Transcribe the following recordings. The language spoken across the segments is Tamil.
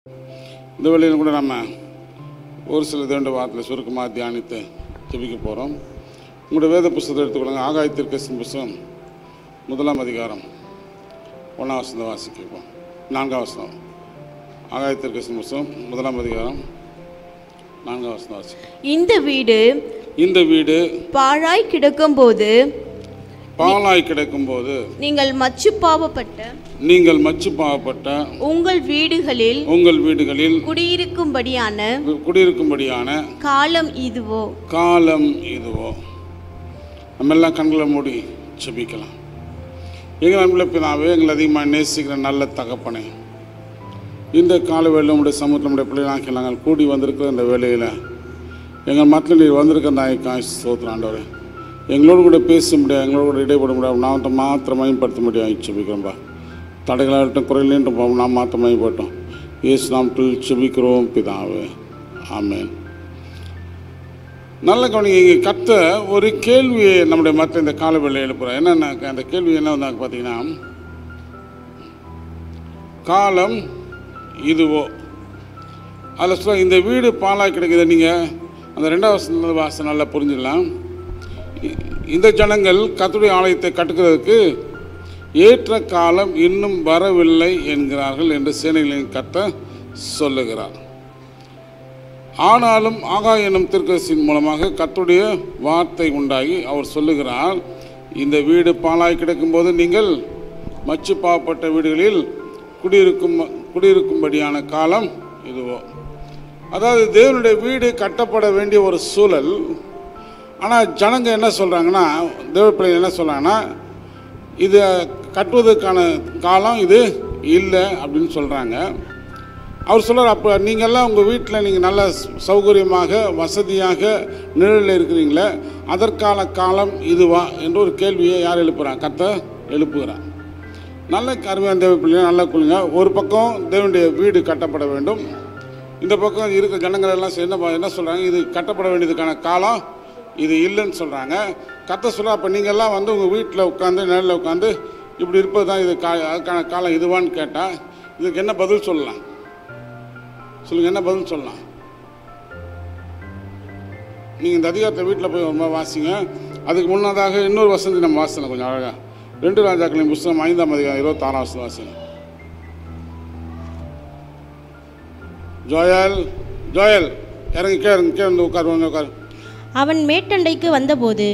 இந்த வேளையில் கூட நம்ம ஒரு சில தேண்ட வாரத்தில் சுருக்கமாக தியானித்து ஜெபிக்க போகிறோம் உங்களுடைய வேத புஸ்தகத்தை எடுத்துக்கொள்ளுங்க ஆகாயத்திற்கு புஸ்தகம் முதலாம் அதிகாரம் ஒன்றாம் வசந்த வாசிக்கப்போம் நான்காம் வசனம் ஆகாயத்திற்கு புஸ்தகம் முதலாம் அதிகாரம் நான்காம் வசனம் வாசி இந்த வீடு இந்த வீடு பாழாய் கிடக்கும்போது பாலாய் கிடக்கும்போது நீங்கள் மச்சு பாவப்பட்ட நீங்கள் மச்சு பாவப்பட்ட உங்கள் வீடுகளில் உங்கள் வீடுகளில் குடியிருக்கும்படியான குடியிருக்கும்படியான காலம் இதுவோ காலம் இதுவோ நம்ம எல்லாம் கண்களை மூடி ஜெபிக்கலாம் எங்கள் அன்புள்ள பிதாவே எங்களை அதிகமாக நேசிக்கிற நல்ல தகப்பனே இந்த கால வேளையில் உடைய சமூகத்தில் நம்முடைய பிள்ளைகளாக்கி நாங்கள் கூடி வந்திருக்கிற இந்த வேலையில் எங்கள் மத்தியில் நீர் வந்திருக்கிற நாய்க்காய் சோத்திரம் ஆண்டவரே எங்களோடு கூட பேச முடியாது எங்களோடு கூட இடைப்பட முடியாது நாமத்தை மாத்திரம் மயப்படுத்த முடியாது செபிக்கிறோம்பா தடைகளாகட்டும் குறையிலேன்ட்டும் போவோம் நாம் மாத்திரம் மயப்பட்டோம் இயேசு நாமத்தில் செபிக்கிறோம் பிதாவே ஆமென் நல்ல கவனிங்க இங்கே கத்த ஒரு கேள்வியை நம்முடைய மற்ற இந்த காலவெளியில் எழுப்புறோம் என்னென்ன அந்த கேள்வி என்ன வந்தாங்க பார்த்தீங்கன்னா காலம் இதுவோ அதில் சொல்ல இந்த வீடு பாலாக கிடைக்குது நீங்கள் அந்த ரெண்டாவது வசனத்துல வாசம் நல்லா புரிஞ்சிடலாம் இ- இந்த ஜனங்கள் கத்துடைய ஆலயத்தை கட்டுகிறதுக்கு ஏற்ற காலம் இன்னும் வரவில்லை என்கிறார்கள் என்று சேனைகளின் கத்த சொல்லுகிறார் ஆனாலும் ஆகாய எனும் திருக்கசின் மூலமாக கர்த்தருடைய வார்த்தை உண்டாகி அவர் சொல்லுகிறார் இந்த வீடு பாலாய் கிடக்கும்போது நீங்கள் மச்சு பாவப்பட்ட வீடுகளில் குடியிருக்கும் குடியிருக்கும்படியான காலம் இதுவோ அதாவது தேவனுடைய வீடு கட்டப்பட வேண்டிய ஒரு சூழல் ஆனால் ஜனங்க என்ன சொல்கிறாங்கன்னா தேவ பிள்ளைகள் என்ன சொல்கிறாங்கன்னா இது கட்டுவதற்கான காலம் இது இல்லை அப்படின்னு சொல்கிறாங்க அவர் சொல்றார் அப்போ நீங்கள்லாம் உங்கள் வீட்டில் நீங்கள் நல்ல சௌகரியமாக வசதியாக நிழலில் இருக்கிறீங்களே அதற்கான காலம் இதுவா என்று ஒரு கேள்வியை யார் எழுப்புறாங்க கத்த எழுப்புகிறார் நல்ல அருமையான தேவ பிள்ளைங்க நல்ல குழுங்க ஒரு பக்கம் தேவனுடைய வீடு கட்டப்பட வேண்டும் இந்த பக்கம் இருக்கிற ஜனங்கள் எல்லாம் என்ன ப- என்ன சொல்கிறாங்க இது கட்டப்பட வேண்டியதுக்கான காலம் இது இல்லைன்னு சொல்கிறாங்க கத்த சொல்ல அப்போ நீங்கள்லாம் வந்து உங்கள் வீட்டில் உட்காந்து நிழலில் உட்காந்து இப்படி இருப்பது தான் இது கா அதுக்கான காலம் இதுவான்னு கேட்டால் இதுக்கு என்ன பதில் சொல்லலாம் சொல்லுங்கள் என்ன பதில் சொல்லலாம் நீங்கள் இந்த அதிகாரத்தை வீட்டில் போய் ஒரு மாதிரி வாசிங்க அதுக்கு முன்னதாக இன்னொரு வசந்தி நம்ம வாசனை கொஞ்சம் அழகாக ரெண்டு ராஜாக்களின் புஸ்தகம் ஐந்தாம் அதிகாரம் இருபத்தாறாம் வசனம் வாசிங்க ஜோயல் ஜோயல் இறங்கி கீழே இறங்கி கீழே வந்து உட்காரு வந்து உட்காரு அவன் மேட்டண்டைக்கு வந்தபோது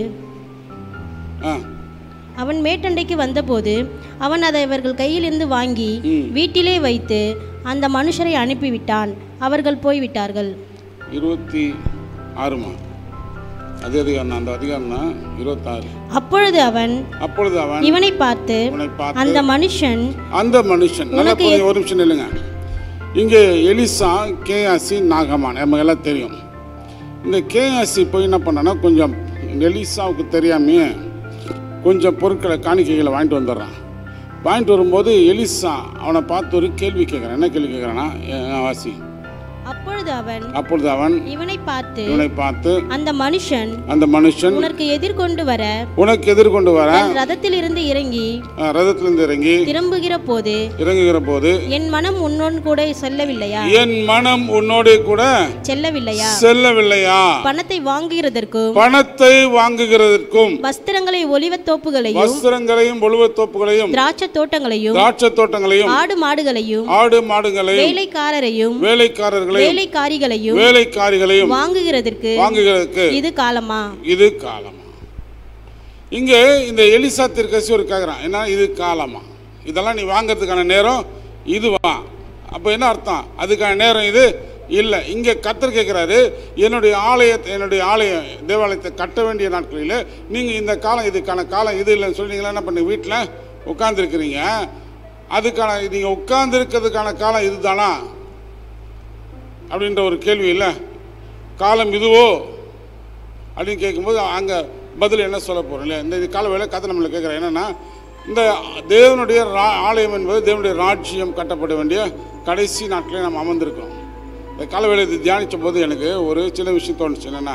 ஆ அவன் மேட்டண்டைக்கு வந்தபோது அவன் அதை அவர்கள் கையிலிருந்து வாங்கி வீட்டிலே வைத்து அந்த மனுஷரை அனுப்பிவிட்டான் அவர்கள் போய்விட்டார்கள் இருபத்தி ஆறுமா அதே அதிகாரம் தான் அந்த அதிகாரம் தான் இருபத்தாறு அப்பொழுது அவன் அப்பொழுது அவன் இவனை பார்த்து இவனை பார்த்து அந்த மனுஷன் அந்த மனுஷன் நல்லா புரியுங்க, ஒரு நிமிஷம் இல்லைங்க இங்கே எலிசா கேஆசி நாகமான் நமக்கு எல்லாம் தெரியும் இந்த கேஆசி போய் என்ன பண்ணான்னா கொஞ்சம் எலிசாவுக்கு தெரியாமையே கொஞ்சம் பொருட்களை காணிக்கைகளை வாங்கிட்டு வந்துடுறான் வாங்கிட்டு வரும்போது எலிசா அவனை பார்த்து ஒரு கேள்வி கேட்குறான் என்ன கேள்வி கேட்குறான்னா வாசி அப்பொழுது அவன் அப்பொழுது அவன் இவனை பார்த்து இவனை பார்த்து அந்த மனுஷன் அந்த மனுஷன் உனக்கு எதிர்கொண்டு வர உனக்கு எதிர்கொண்டு வர தன் ரதத்திலிருந்து இறங்கி அஹ், ரதத்திலிருந்து இறங்கி திரும்புகிற போது இறங்குகிற போது என் மனம் உன்னோடு கூட செல்லவில்லையா என் மனம் உன்னோடு கூட செல்லவில்லையா செல்லவில்லையா பணத்தை வாங்குகிறதற்கும் பணத்தை வாங்குகிறதற்கும் வஸ்திரங்களை ஒலிவத் தோப்புகளையும் வஸ்திரங்களையும் ஒழுவத்தோப்புகளையும் திராட்சை தோட்டங்களையும் திராட்சை தோட்டங்களையும் ஆடு மாடுகளையும் ஆடு மாடுகளையும் வேலைக்காரரையும் வேலைக்காரர்களையும் வேலைக்காரிகளையும் வேலைக்காரிகளையும் வாங்குகிறதற்கு வாங்குகிறதுக்கு இது காலமா இது காலமா இங்கே இந்த எலிசா திருக்கசி ஒரு கேட்குறான் என்ன இது காலமா இதெல்லாம் நீ வாங்குறதுக்கான நேரம் இதுவா அப்போ என்ன அர்த்தம் அதுக்கான நேரம் இது இல்லை இங்கே கத்தர் கேட்குறாரு என்னுடைய ஆலயத்தை என்னுடைய ஆலயம் தேவாலயத்தை கட்ட வேண்டிய நாட்களில் நீங்கள் இந்த காலம் இதுக்கான காலம் இது இல்லைன்னு சொல்லி நீங்களா என்ன பண்ணி வீட்டில் உட்காந்துருக்கிறீங்க அதுக்கான நீங்கள் உட்கார்ந்துருக்கிறதுக்கான காலம் இதுதானா அப்படின்ற ஒரு கேள்வி இல்லை காலம் இதுவோ அப்படின்னு கேட்கும்போது அங்கே பதில் என்ன சொல்ல போகிறோம் இல்லையா இந்த கால வேலை கதை நம்மளை கேட்குறேன் என்னென்னா இந்த தேவனுடைய ரா ஆலயம் என்பது தேவனுடைய ராஜ்யம் கட்டப்பட வேண்டிய கடைசி நாட்களே நம்ம அமர்ந்திருக்கிறோம் இந்த கால வேலை இது தியானித்த போது எனக்கு ஒரு சின்ன விஷயம் தோணுச்சு என்னென்னா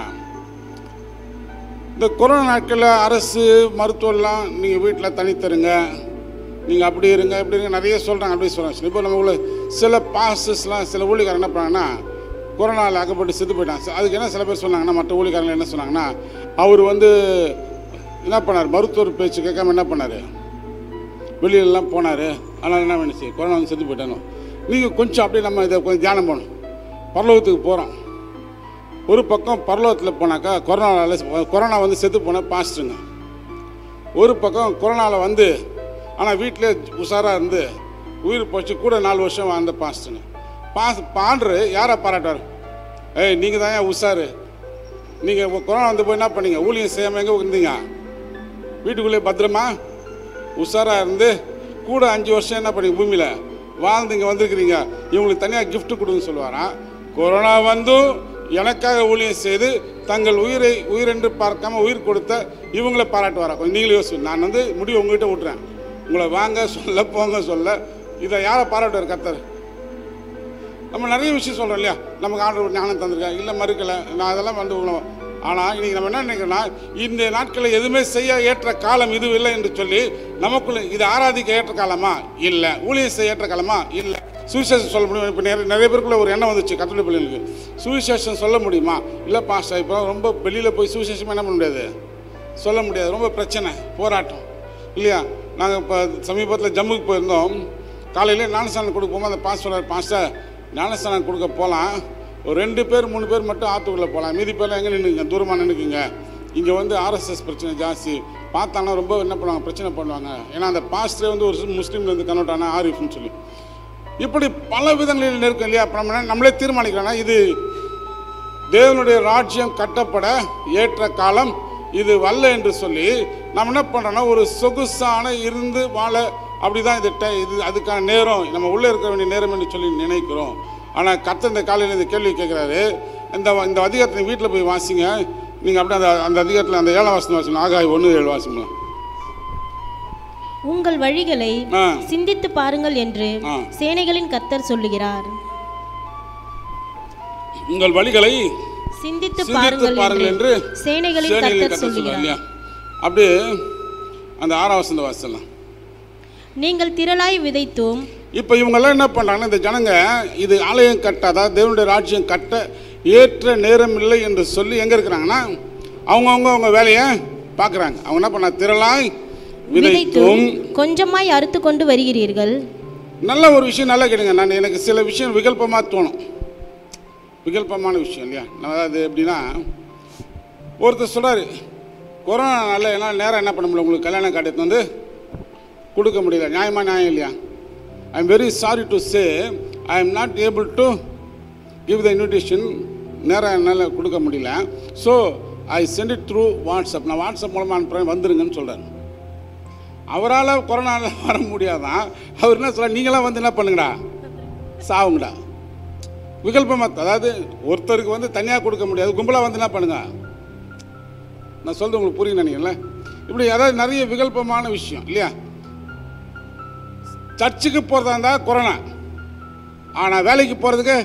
இந்த கொரோனா நாட்களில் அரசு மருத்துவம்லாம் நீங்கள் வீட்டில் தனித்தருங்க நீங்கள் அப்படி இருங்க இப்படி இருங்க நிறைய சொல்கிறாங்க அப்படி சொல்கிறாங்க இப்போ நம்ம உள்ள சில பாஸ்டர்ஸ்லாம் சில ஊழியக்காரங்க என்ன பண்ணாங்கன்னா கொரோனாவில் அகப்பட்டு செத்து போயிட்டாங்க அதுக்கு என்ன சில பேர் சொன்னாங்கன்னா மற்ற ஊழியக்காரங்க என்ன சொன்னாங்கன்னா அவர் வந்து என்ன பண்ணார் மருத்துவர் பேச்சு கேட்காம என்ன பண்ணார் வெளியிலலாம் போனார் ஆனால் என்ன பண்ணுச்சு கொரோனா வந்து செத்து போயிட்டானோ நீங்கள் கொஞ்சம் அப்படியே நம்ம இதை கொஞ்சம் தியானம் பண்ணணும் பரலோகத்துக்கு போகிறோம் ஒரு பக்கம் பரலோகத்தில் போனாக்கா கொரோனாவில் கொரோனா வந்து செத்து போன பாஸ்ட்டுங்க ஒரு பக்கம் கொரோனாவில் வந்து ஆனால் வீட்டிலே உஷாராக இருந்து உயிர் போச்சு கூட நாலு வருஷம் வாழ்ந்த பாஸ்ட்டுங்க பாஸ் பாண்டரு யாரை பாராட்டார் ஏய் நீங்கள் தான் ஏன் உஷாரு நீங்கள் கொரோனா வந்து போய் என்ன பண்ணீங்க ஊழியம் செய்யாமல் எங்கே இருந்தீங்க வீட்டுக்குள்ளே பத்திரமா உஷாராக இருந்து கூட அஞ்சு வருஷம் என்ன பண்ணி பூமியில் வாழ்ந்து இங்கே வந்திருக்கிறீங்க இவங்களுக்கு தனியாக gift கொடுன்னு சொல்லுவாராம் கொரோனா வந்தும் எனக்காக ஊழியம் செய்து தங்கள் உயிரை உயிரென்று பார்க்காம உயிர் கொடுத்த இவங்களை பாராட்டுவாரா கொஞ்சம் நீங்களே யோசிச்சு நான் வந்து முடிவு உங்ககிட்ட விட்டுறேன் உங்களை வாங்க சொல்ல போங்க சொல்ல இதை யாரை பாராட்டுவார் கர்த்தர் நம்ம நிறைய விஷயம் சொல்கிறோம் இல்லையா நமக்கு ஆண்டவர் ஞானம் தந்திருக்காங்க இல்லை மறுக்கலை நான் அதெல்லாம் வந்து உணவு ஆனால் இன்னைக்கு நம்ம என்ன நினைக்கிறோம்னா இந்த நாட்களில் எதுவுமே செய்ய ஏற்ற காலம் இது இல்லை என்று சொல்லி நமக்குள்ள இது ஆராதிக்க ஏற்ற காலமா இல்லை ஊழியம் செய்ய ஏற்ற காலமா இல்லை சுவிசேஷம் சொல்ல முடியும் இப்போ நிறைய நிறைய பேருக்குள்ள ஒரு எண்ணம் வந்துச்சு கத்தோலி பிள்ளைங்களுக்கு சுவிசேஷம் சொல்ல முடியுமா இல்லை பாஸ்டர் இப்போ ரொம்ப வெளியில் போய் சுவிசேஷம் என்ன பண்ண முடியாது சொல்ல முடியாது ரொம்ப பிரச்சனை போராட்டம் இல்லையா நாங்கள் இப்போ சமீபத்தில் ஜம்முக்கு போயிருந்தோம் காலையில் ஞானஸ்தானம் கொடுக்க போகும்போது அந்த பாஸ் சொல்கிறார் பாஸ்டர் ஞானஸ்தானம் கொடுக்க போகலாம் ஒரு ரெண்டு பேர் மூணு பேர் மட்டும் ஆற்றுக்குள்ளே போகலாம் மீதி பேர்லாம் எங்கே நின்றுங்க தூரமாக நின்றுக்குங்க இங்கே வந்து ஆர்எஸ்எஸ் பிரச்சனை ஜாஸ்தி பார்த்தாங்கன்னா ரொம்ப என்ன பண்ணுவாங்க பிரச்சனை பண்ணுவாங்க ஏன்னா அந்த பாஸ்டரே வந்து ஒரு முஸ்லீம்லேருந்து கன்வெர்ட் ஆனா ஆரிஃப்னு சொல்லி இப்படி பல விதங்களில் இருக்கும் இல்லையா அப்ப நம்ம என்ன- நம்மளே தீர்மானிக்கிறோம்னா இது தேவனுடைய ராஜ்யம் கட்டப்பட ஏற்ற காலம் இது வல்ல என்று சொல்லி நம்ம என்ன பண்ணுறோம்னா ஒரு சொகுசான இருந்து வாழ அப்படிதான் இது டை- இது அதுக்கான நேரம் நம்ம உள்ளே இருக்க வேண்டிய நேரம் என்று சொல்லி நினைக்கிறோம் ஆனால் கர்த்தர் இந்த காலையில் இந்த கேள்வி கேட்குறாரு இந்த வ- இந்த அதிகாரத்தை வீட்டில் போய் வாசிங்க நீங்கள் அப்படியே அந்த அந்த அதிகாரத்தில் அந்த ஏழாம் வாசனம் வாசிங்க ஆகாய் ஒன்று ஏழு வாசிங்களா உங்கள் வழிகளை ஆ சிந்தித்து பாருங்கள் என்று ஆ. சேனைகளின் கர்த்தர் சொல்லுகிறார் உங்கள் வழிகளை சிந்தித்து சிந்தித்து பாருங்கள் பாருங்கள் என்று என்று சேனைகளின் சேனைகளின் கர்த்தர் கர்த்தர் சொல்றார் சொல்லுகிறார் இல்லையா அப்படியே அந்த ஆறாம் வசந்த வாசலாம் நீங்கள் திரளாய் விதைத்தும் இப்போ இவங்கெல்லாம் என்ன பண்ணுறாங்கன்னா இந்த ஜனங்க இது ஆலயம் கட்டாதா தேவனுடைய ராஜ்யம் கட்ட ஏற்ற நேரம் இல்லை என்று சொல்லி எங்கே இருக்கிறாங்கன்னா அவங்கவுங்க அவங்க வேலையை பார்க்குறாங்க அவங்க என்ன பண்ணா திரளாய் விதைத்தும் விதைத்தும் கொஞ்சமாய் அறுத்து கொண்டு வருகிறீர்கள் நல்ல ஒரு விஷயம் நல்லா கேளுங்க நான் எனக்கு சில விஷயம் விகல்பமாக தோணும் விகல்பமான விஷயம் இல்லையா நான் அது எப்படின்னா ஒருத்தர் சொல்கிறாரு கொரோனானால என்னால் நேரம் என்ன பண்ண முடியல உங்களுக்கு கல்யாணம் காட்டி வந்து கொடுக்க முடியல நியாயமா நியாயம் இல்லையா I am very sorry to say I am not able to give the invitation நேரம் என்னால் கொடுக்க முடியல so I sent it through WhatsApp நான் வாட்ஸ்அப் மூலமாக அனுப்புகிறேன் வந்துருங்கன்னு சொல்கிறார் அவரால் கொரோனாவில் வர முடியாதான் அவர் என்ன சொல்ல நீங்களாம் வந்து என்ன பண்ணுங்கடா சாவுங்கடா விகல்பமாக அதாவது ஒருத்தருக்கு வந்து தனியாக கொடுக்க முடியாது கும்பலாக வந்து என்ன பண்ணுங்க நான் சொல்றது உங்களுக்கு புரியும் நினைக்கிறேன்ல இப்படி அதாவது நிறைய விகல்பமான விஷயம் இல்லையா சர்ச்சுக்கு போகிறதா இருந்தால் கொரோனா ஆனால் வேலைக்கு போகிறதுக்கு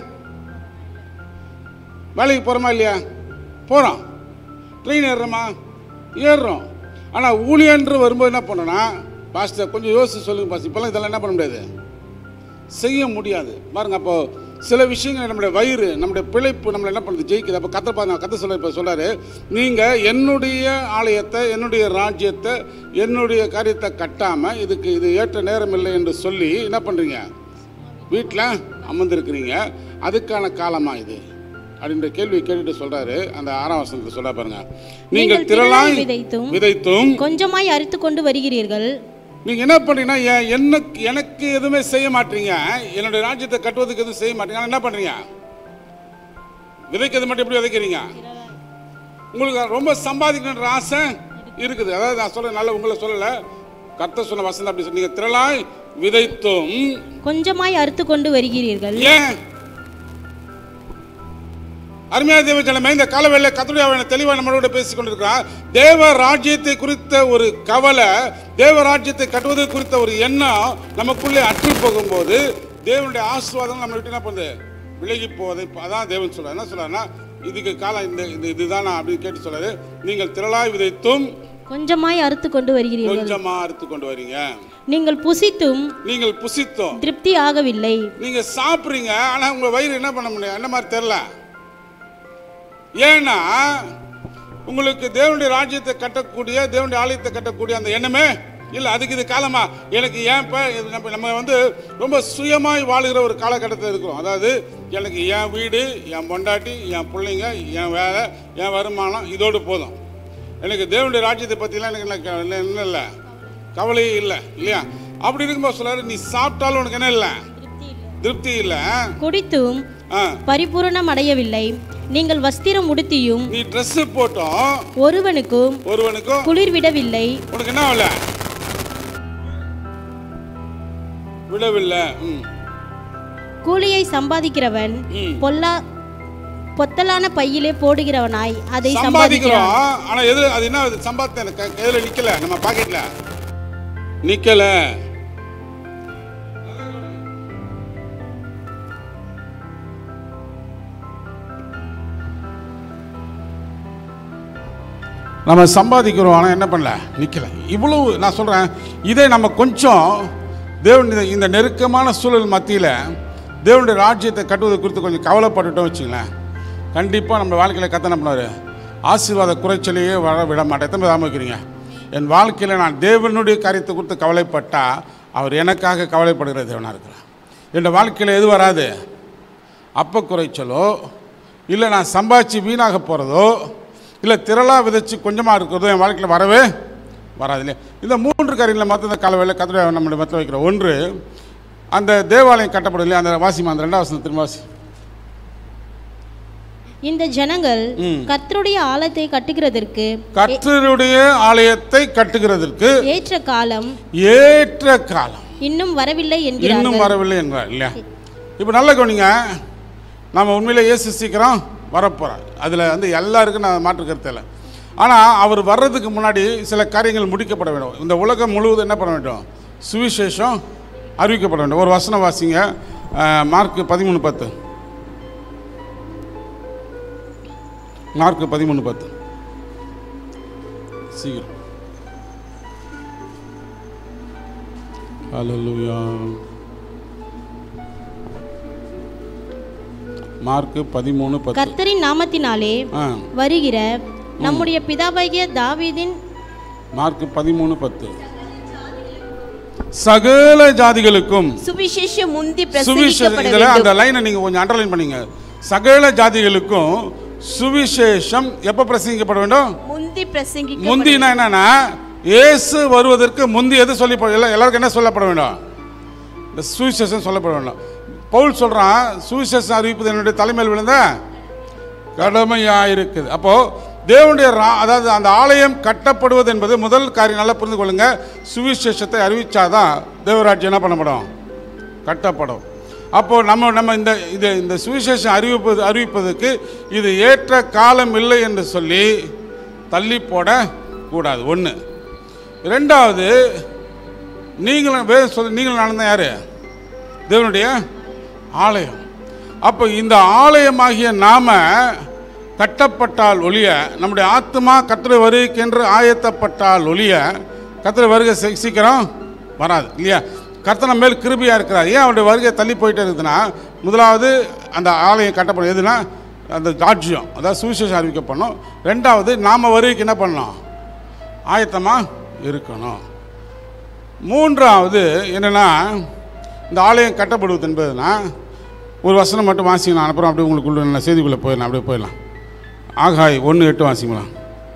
வேலைக்கு போகிறோமா இல்லையா போகிறோம் ட்ரெயின் ஏறுறோமா ஏறுறோம் ஆனால் ஊழியன்று வரும்போது என்ன பண்ணோன்னா பாஸ்டர் கொஞ்சம் யோசிச்சு சொல்லுங்க பாஸ்டர் இப்போல்லாம் இதெல்லாம் என்ன பண்ண முடியாது செய்ய முடியாது பாருங்க அப்போ சில விஷயங்கள் நம்முடைய வயிறு நம்முடைய பிழைப்பு நம்மளை என்ன பண்ணுது ஜெயிக்குது அப்போ கத்த பாருங்க கத்த சொல்ல இப்போ சொல்றாரு நீங்கள் என்னுடைய ஆலயத்தை என்னுடைய ராஜ்யத்தை என்னுடைய காரியத்தை கட்டாமல் இதுக்கு இது ஏற்ற நேரம் இல்லை என்று சொல்லி என்ன பண்ணுறீங்க வீட்டில் அமர்ந்திருக்கிறீங்க அதுக்கான காலமா இது அப்படின்ற கேள்வியை கேட்டுட்டு சொல்றாரு அந்த ஆறாம் வசனத்தை சொல்ல பாருங்க நீங்கள் நீங்கள் திரளாய் திரளாய் விதைத்தும் விதைத்தும் கொஞ்சமாய் அறுத்து கொண்டு வருகிறீர்கள் நீங்க என்ன பண்றீங்கன்னா எ- எனக்கு எனக்கு எதுவுமே செய்ய மாட்டீங்க என்னுடைய ராஜ்யத்தை கட்டுவதற்கு எதுவும் செய்ய மாட்டீங்க ஆனா என்ன பண்றீங்க விதைக்கிறது மட்டும் எப்படி விதைக்கிறீங்க உங்களுக்கு ரொம்ப சம்பாதிக்கணுன்ற ஆசை இருக்குது அதாவது நான் சொல்ல நல்ல உங்களை சொல்லல கர்த்தர் சொன்ன வசனம் அப்படி சொன்னீங்க திரளாய் விதைத்தும் கொஞ்சமாய் அறுத்து கொண்டு வருகிறீர்கள் ஏன் அருமையான தேவ ஜனமே இந்த காலவேளை கத்துடைய தெளிவாக நம்மளோட பேசிக் கொண்டிருக்கிறார் தேவ ராஜ்யத்தை குறித்த ஒரு கவலை தேவ ராஜ்யத்தை கட்டுவது குறித்த ஒரு எண்ணம் நமக்குள்ளே அற்று போகும்போது தேவனுடைய ஆசீர்வாதம் நம்ம விட்டு என்ன பண்ணுது விலகி போவதை அதான் தேவன் சொல்றார் என்ன சொல்றாருன்னா இதுக்கு காலம் இந்த இந்த இதுதான் நான் அப்படின்னு கேட்டு சொல்றாரு நீங்கள் திரளாய் விதைத்தும் கொஞ்சமாய் அறுத்து கொண்டு வருகிறீர்கள் கொஞ்சமா அறுத்து கொண்டு வரீங்க நீங்கள் புசித்தும் நீங்கள் புசித்தோம் திருப்தி ஆகவில்லை நீங்க சாப்பிட்றீங்க ஆனா உங்க வயிறு என்ன பண்ண முடியும் என்ன மாதிரி தெரியல ஏன்னா உங்களுக்கு தேவனுடைய ராஜ்யத்தை கட்டக்கூடிய தேவனுடைய ஆலயத்தை கட்டக்கூடிய அந்த எண்ணமே இல்லை அதுக்கு இது காலமா எனக்கு ஏன் இப்போ நம்ம நம்ம வந்து ரொம்ப சுயமாய் வாழுகிற ஒரு காலகட்டத்தில் இருக்கிறோம் அதாவது எனக்கு என் வீடு என் பொண்டாட்டி என் பிள்ளைங்க என் வேலை என் வருமானம் இதோடு போதும் எனக்கு தேவனுடைய ராஜ்யத்தை பற்றிலாம் எனக்கு என்ன க- என்ன- என்ன இல்லை கவலையே இல்லை இல்லையா அப்படி இருக்கும்போது சொல்றாரு நீ சாப்பிட்டாலும் உனக்கு என்ன இல்லை திருப்தி இல்லை குடித்தும் ஆ பரிபூரணம் அடையவில்லை நீங்கள் வஸ்திரம் உடுத்தியும் நீ ட்ரெஸ்ஸு போட்டோம் ஒருவனுக்கும் ஒருவனுக்கும் குளிர் விடவில்லை உனக்கு என்ன ஆகல விடவில்லை ம் கூலியை சம்பாதிக்கிறவன் ம். பொல்லா பொத்தலான பையிலே போடுகிறவனாய் அதை சம்பாதிக்கிறான் சம்பாதிக்கிறோம் ஆனா எது அது என்ன அது சம்பாதித்த எனக்கு க- கையில நிக்கல நம்ம பாக்கெட்ல நிக்கல நம்ம சம்பாதிக்கிறோம் ஆனால் என்ன பண்ணல நிற்கல இவ்வளவு நான் சொல்கிறேன் இதே நம்ம கொஞ்சம் தேவனுடைய இந்த நெருக்கமான சூழல் மத்தியில் தேவனுடைய ராஜ்யத்தை கட்டுவது குறித்து கொஞ்சம் கவலைப்பட்டுட்டோம் வச்சுங்களேன் கண்டிப்பாக நம்ம வாழ்க்கையில் கத்தனை பண்ணுவார் ஆசீர்வாத குறைச்சலையே வர விட மாட்டேன் எத்தனை பேர் வைக்கிறீங்க என் வாழ்க்கையில் நான் தேவனுடைய காரியத்தை குறித்து கவலைப்பட்டால் அவர் எனக்காக கவலைப்படுகிற தேவனாக இருக்கிறார் என் வாழ்க்கையில் எது வராது அப்ப குறைச்சலோ இல்லை நான் சம்பாதிச்சு வீணாக போகிறதோ இல்லை திரளாக விதைச்சு கொஞ்சமாக இருக்கிறதோ என் வாழ்க்கையில் வரவே வராது இல்லையா இந்த மூன்று காரியங்களை மற்ற இந்த காலவேளை கத்திர நம்முடைய மத்தியில் வைக்கிற ஒன்று அந்த தேவாலயம் கட்டப்படும் இல்லையா அந்த வாசிமா அந்த ரெண்டாவது வசனம் திரும்ப வாசி இந்த ஜனங்கள் கர்த்தருடைய ஆலயத்தை கட்டுகிறதற்கு கர்த்தருடைய ஆலயத்தை கட்டுகிறதற்கு ஏற்ற காலம் ஏற்ற காலம் இன்னும் வரவில்லை இன்னும் என்கிறார்கள் வரவில்லை என்றார் இல்லையா இப்போ நல்ல கவனிங்க நம்ம உண்மையிலே இயேசு சீக்கிரம் வரப்போகிறார் அதில் வந்து எல்லாருக்கும் நான் மாற்று கருத்து இல்லை ஆனால் அவர் வர்றதுக்கு முன்னாடி சில காரியங்கள் முடிக்கப்பட வேண்டும் இந்த உலகம் முழுவதும் என்ன பண்ண வேண்டும் சுவிசேஷம் அறிவிக்கப்பட வேண்டும் ஒரு வசனம் வாசிங்க அஹ், மார்க்கு பதிமூணு பத்து மார்க்கு பதிமூணு பத்து சீக்கிரம் ஹalleluya மார்க்கு பதிமூணு பத்து கர்த்தரின் நாமத்தினாலே ஆ வருகிற நம்முடைய பிதாவாகிய தாவீதின் மார்க்கு பதிமூணு பத்து சகல ஜாதிகளுக்கும் சுவிசேஷம் முந்தி சுவிசேஷம் பிரசங்கிக்கப்பட இதில் அந்த வேண்டும் லைனை நீங்கள் கொஞ்சம் அண்டர்லைன் பண்ணீங்க சகல ஜாதிகளுக்கும் சுவிசேஷம் எப்போ பிரசங்கிக்கப்பட வேண்டும் முந்தி பிரசங்கிக்க முந்தினா என்னன்னா இயேசு வருவதற்கு முந்தி எது சொல்லி எல்லா- எல்லாருக்கும் என்ன சொல்லப்பட வேண்டும் இந்த சுவிசேஷம் சொல்லப்பட வேண்டும் பவுல் சொல்றான் சுவிசேஷம் அறிவிப்பது என்னுடைய தலைமையில் விழுந்த கடமையாக இருக்குது அப்போ தேவனுடைய ரா- அதாவது அந்த ஆலயம் கட்டப்படுவது என்பது முதல் காரியம் நல்லா புரிந்து கொள்ளுங்க சுவிசேஷத்தை அறிவிச்சாதான் தேவராஜ்யம் என்ன பண்ணப்படும் கட்டப்படும் அப்போ நம்ம நம்ம இந்த இது இந்த சுவிசேஷம் அறிவிப்பது அறிவிப்பதற்கு இது ஏற்ற காலம் இல்லை என்று சொல்லி தள்ளி போட கூடாது ஒன்று ரெண்டாவது நீங்களும் வேறு சொல்லி நீங்களும் நடந்த யாரு தேவனுடைய ஆலயம் அப்போ இந்த ஆலயமாகிய நாம கட்டப்பட்டால் ஒழிய நம்முடைய ஆத்மா கத்திர வருகைக்கென்று ஆயத்தப்பட்டால் ஒழிய கத்திர வருகை சீ- சீக்கிரம் வராது இல்லையா கர்த்தன மேல் கிருபியாக இருக்கிறார் ஏன் அவருடைய வருகை தள்ளி போயிட்டே இருக்குதுன்னா முதலாவது அந்த ஆலயம் கட்டப்படும் எதுனா அந்த ராஜ்யம் அதாவது சுவிசேஷம் அறிவிக்கப்படணும் ரெண்டாவது நாம் வருகைக்கு என்ன பண்ணணும் ஆயத்தமாக இருக்கணும் மூன்றாவது என்னென்னா இந்த ஆலயம் கட்டப்படுவது என்பதுனா ஒரு வசனம் மட்டும் வாசிக்கலாம் அப்புறம் அப்படியே உங்களுக்குள்ள நல்ல செய்திக்குள்ளே போயிடலாம் அப்படியே போயிடலாம் ஆகாய் ஒன்று எட்டு வாசிக்கலாம்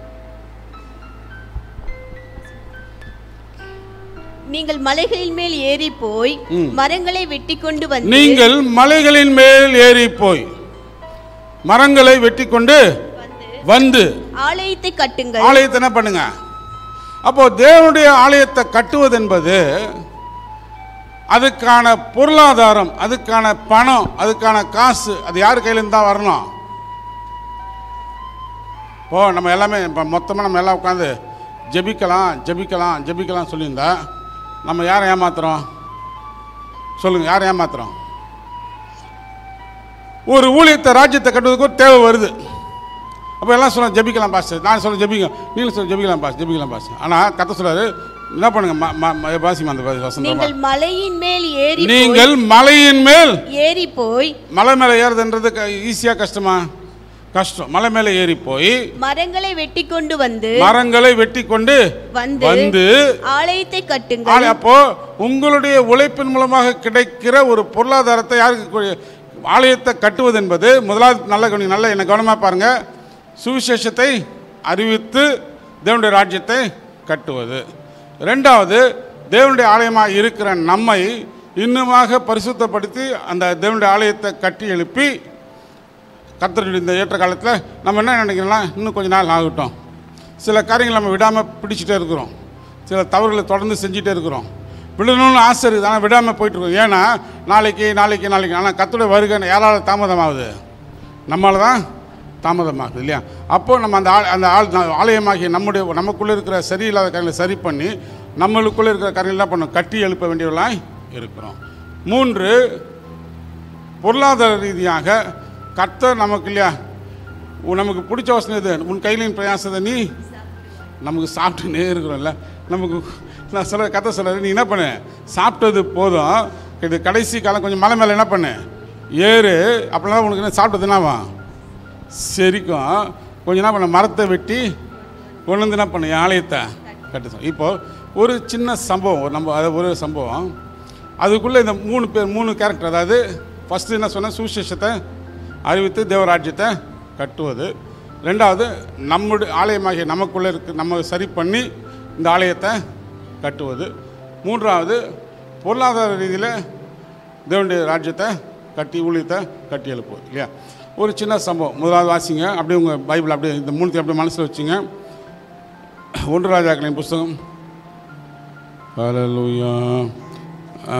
நீங்கள் மலைகளின் மேல் ஏறி போய் மரங்களை வெட்டி கொண்டு வந்து நீங்கள் மலைகளின் மேல் ஏறி போய் மரங்களை வெட்டி கொண்டு வந்து ஆலயத்தை கட்டுங்கள் ஆலயத்தை என்ன பண்ணுங்க அப்போ தேவனுடைய ஆலயத்தை கட்டுவது என்பது அதுக்கான பொருளாதாரம் அதுக்கான பணம் அதுக்கான காசு அது யார் கையிலேருந்து தான் வரணும் இப்போ நம்ம எல்லாமே இப்போ மொத்தமாக நம்ம எல்லாம் உட்காந்து ஜெபிக்கலாம் ஜெபிக்கலாம் ஜெபிக்கலாம் சொல்லியிருந்தா நம்ம யாரை ஏமாத்துறோம் சொல்லுங்கள் யாரை ஏமாத்துறோம் ஒரு ஊழியத்தை ராஜ்யத்தை கட்டுவதற்கு ஒரு தேவை வருது அப்போ எல்லாம் சொல்ல ஜெபிக்கலாம் பாஸ் நான் சொல்ல ஜெபிக்க நீங்களும் சொல்ல ஜெபிக்கலாம் பாஸ் ஜெபிக்கலாம் பாஸ் ஆனால் கத்த சொல்றாரு என்ன பண்ணுங்க ம- ம- ம- வாசிமா அந்த வசந்தமா நீங்கள் மலையின் மேல் ஏறி போய் நீங்கள் மலையின் மேல் ஏறி போய் மலை மேலே ஏறுதுன்றது ஈஸியாக கஷ்டமா கஷ்டம் மலை மேலே ஏறி போய் மரங்களை வெட்டி கொண்டு வந்து மரங்களை வெட்டி கொண்டு வந்து வந்து ஆலயத்தை கட்டுங்கள் ஆனா, அப்போ உங்களுடைய உழைப்பின் மூலமாக கிடைக்கிற ஒரு பொருளாதாரத்தை யாருக்கு கு- ஆலயத்தை கட்டுவது என்பது முதலாவது நல்ல கவனி நல்ல என்ன கவனமாக பாருங்க சுவிசேஷத்தை அறிவித்து தேவனுடைய ராஜ்யத்தை கட்டுவது ரெண்டாவது தேவனுடைய ஆலயமாக இருக்கிற நம்மை இன்னுமாக பரிசுத்தப்படுத்தி அந்த தேவனுடைய ஆலயத்தை கட்டி எழுப்பி கர்த்தருடைய இந்த ஏற்ற காலத்தில் நம்ம என்ன நினைக்கிறோம்னா இன்னும் கொஞ்ச நாள் ஆகட்டும் சில காரியங்களை நம்ம விடாமல் பிடிச்சிட்டே இருக்கிறோம் சில தவறுகளை தொடர்ந்து செஞ்சுட்டே இருக்கிறோம் விடணும்னு ஆசை இருக்குது ஆனால் விடாமல் போயிட்டுருக்கோம் ஏன்னா நாளைக்கு நாளைக்கு நாளைக்கு ஆனால் கர்த்தருடைய வருகை யாரால் தாமதமாகுது நம்மளால தான் தாமதமாகுது இல்லையா அப்போது நம்ம அந்த ஆள் அந்த ஆள் நா- ஆலயமாகிய நம்முடைய நமக்குள்ளே இருக்கிற சரியில்லாத காரியங்களை சரி பண்ணி நம்மளுக்குள்ளே இருக்கிற காரியங்கள் என்ன பண்ணணும் கட்டி எழுப்ப வேண்டியவர்களாய் இருக்கிறோம் மூன்று பொருளாதார ரீதியாக கர்த்தர் நமக்கு இல்லையா உன் நமக்கு பிடிச்ச வசனம் இது உன் கையிலின் பிரயாசத்தை நீ நமக்கு சாப்பிட்டுனே இருக்கிறோம்ல நமக்கு நான் சொல்ல கதை சொல்ல நீ என்ன பண்ணு சாப்பிட்டது போதும் இது கடைசி காலம் கொஞ்சம் மலை மேலே என்ன பண்ணு ஏறு அப்படின்னா உனக்கு என்ன சாப்பிட்டது என்னவா செரிக்கும் கொஞ்சம் என்ன பண்ண மரத்தை வெட்டி கொண்டு வந்து என்ன பண்ணு என் ஆலயத்தை கட்டு சொல். இப்போ ஒரு சின்ன சம்பவம் ஒரு நம்ம அது ஒரு சம்பவம் அதுக்குள்ளே இந்த மூணு பேர் மூணு கேரக்டர் அதாவது ஃபஸ்ட்டு என்ன சொன்னேன் சுவிசேஷத்தை அறிவித்து தேவராஜ்யத்தை கட்டுவது ரெண்டாவது நம்முடைய ஆலயமாகிய நமக்குள்ளே இருக்கு நம்ம சரி பண்ணி இந்த ஆலயத்தை கட்டுவது மூன்றாவது பொருளாதார ரீதியில் தேவனுடைய ராஜ்யத்தை கட்டி ஊழியத்தை கட்டி எழுப்புவது இல்லையா ஒரு சின்ன சம்பவம் முதலாவது வாசிங்க அப்படியே உங்கள் பைபிள் அப்படியே இந்த மூணுத்தையும் அப்படியே மனசில் வச்சுங்க ஒன்று ராஜாக்களின் புஸ்தகம் ஹalleluya. ஆ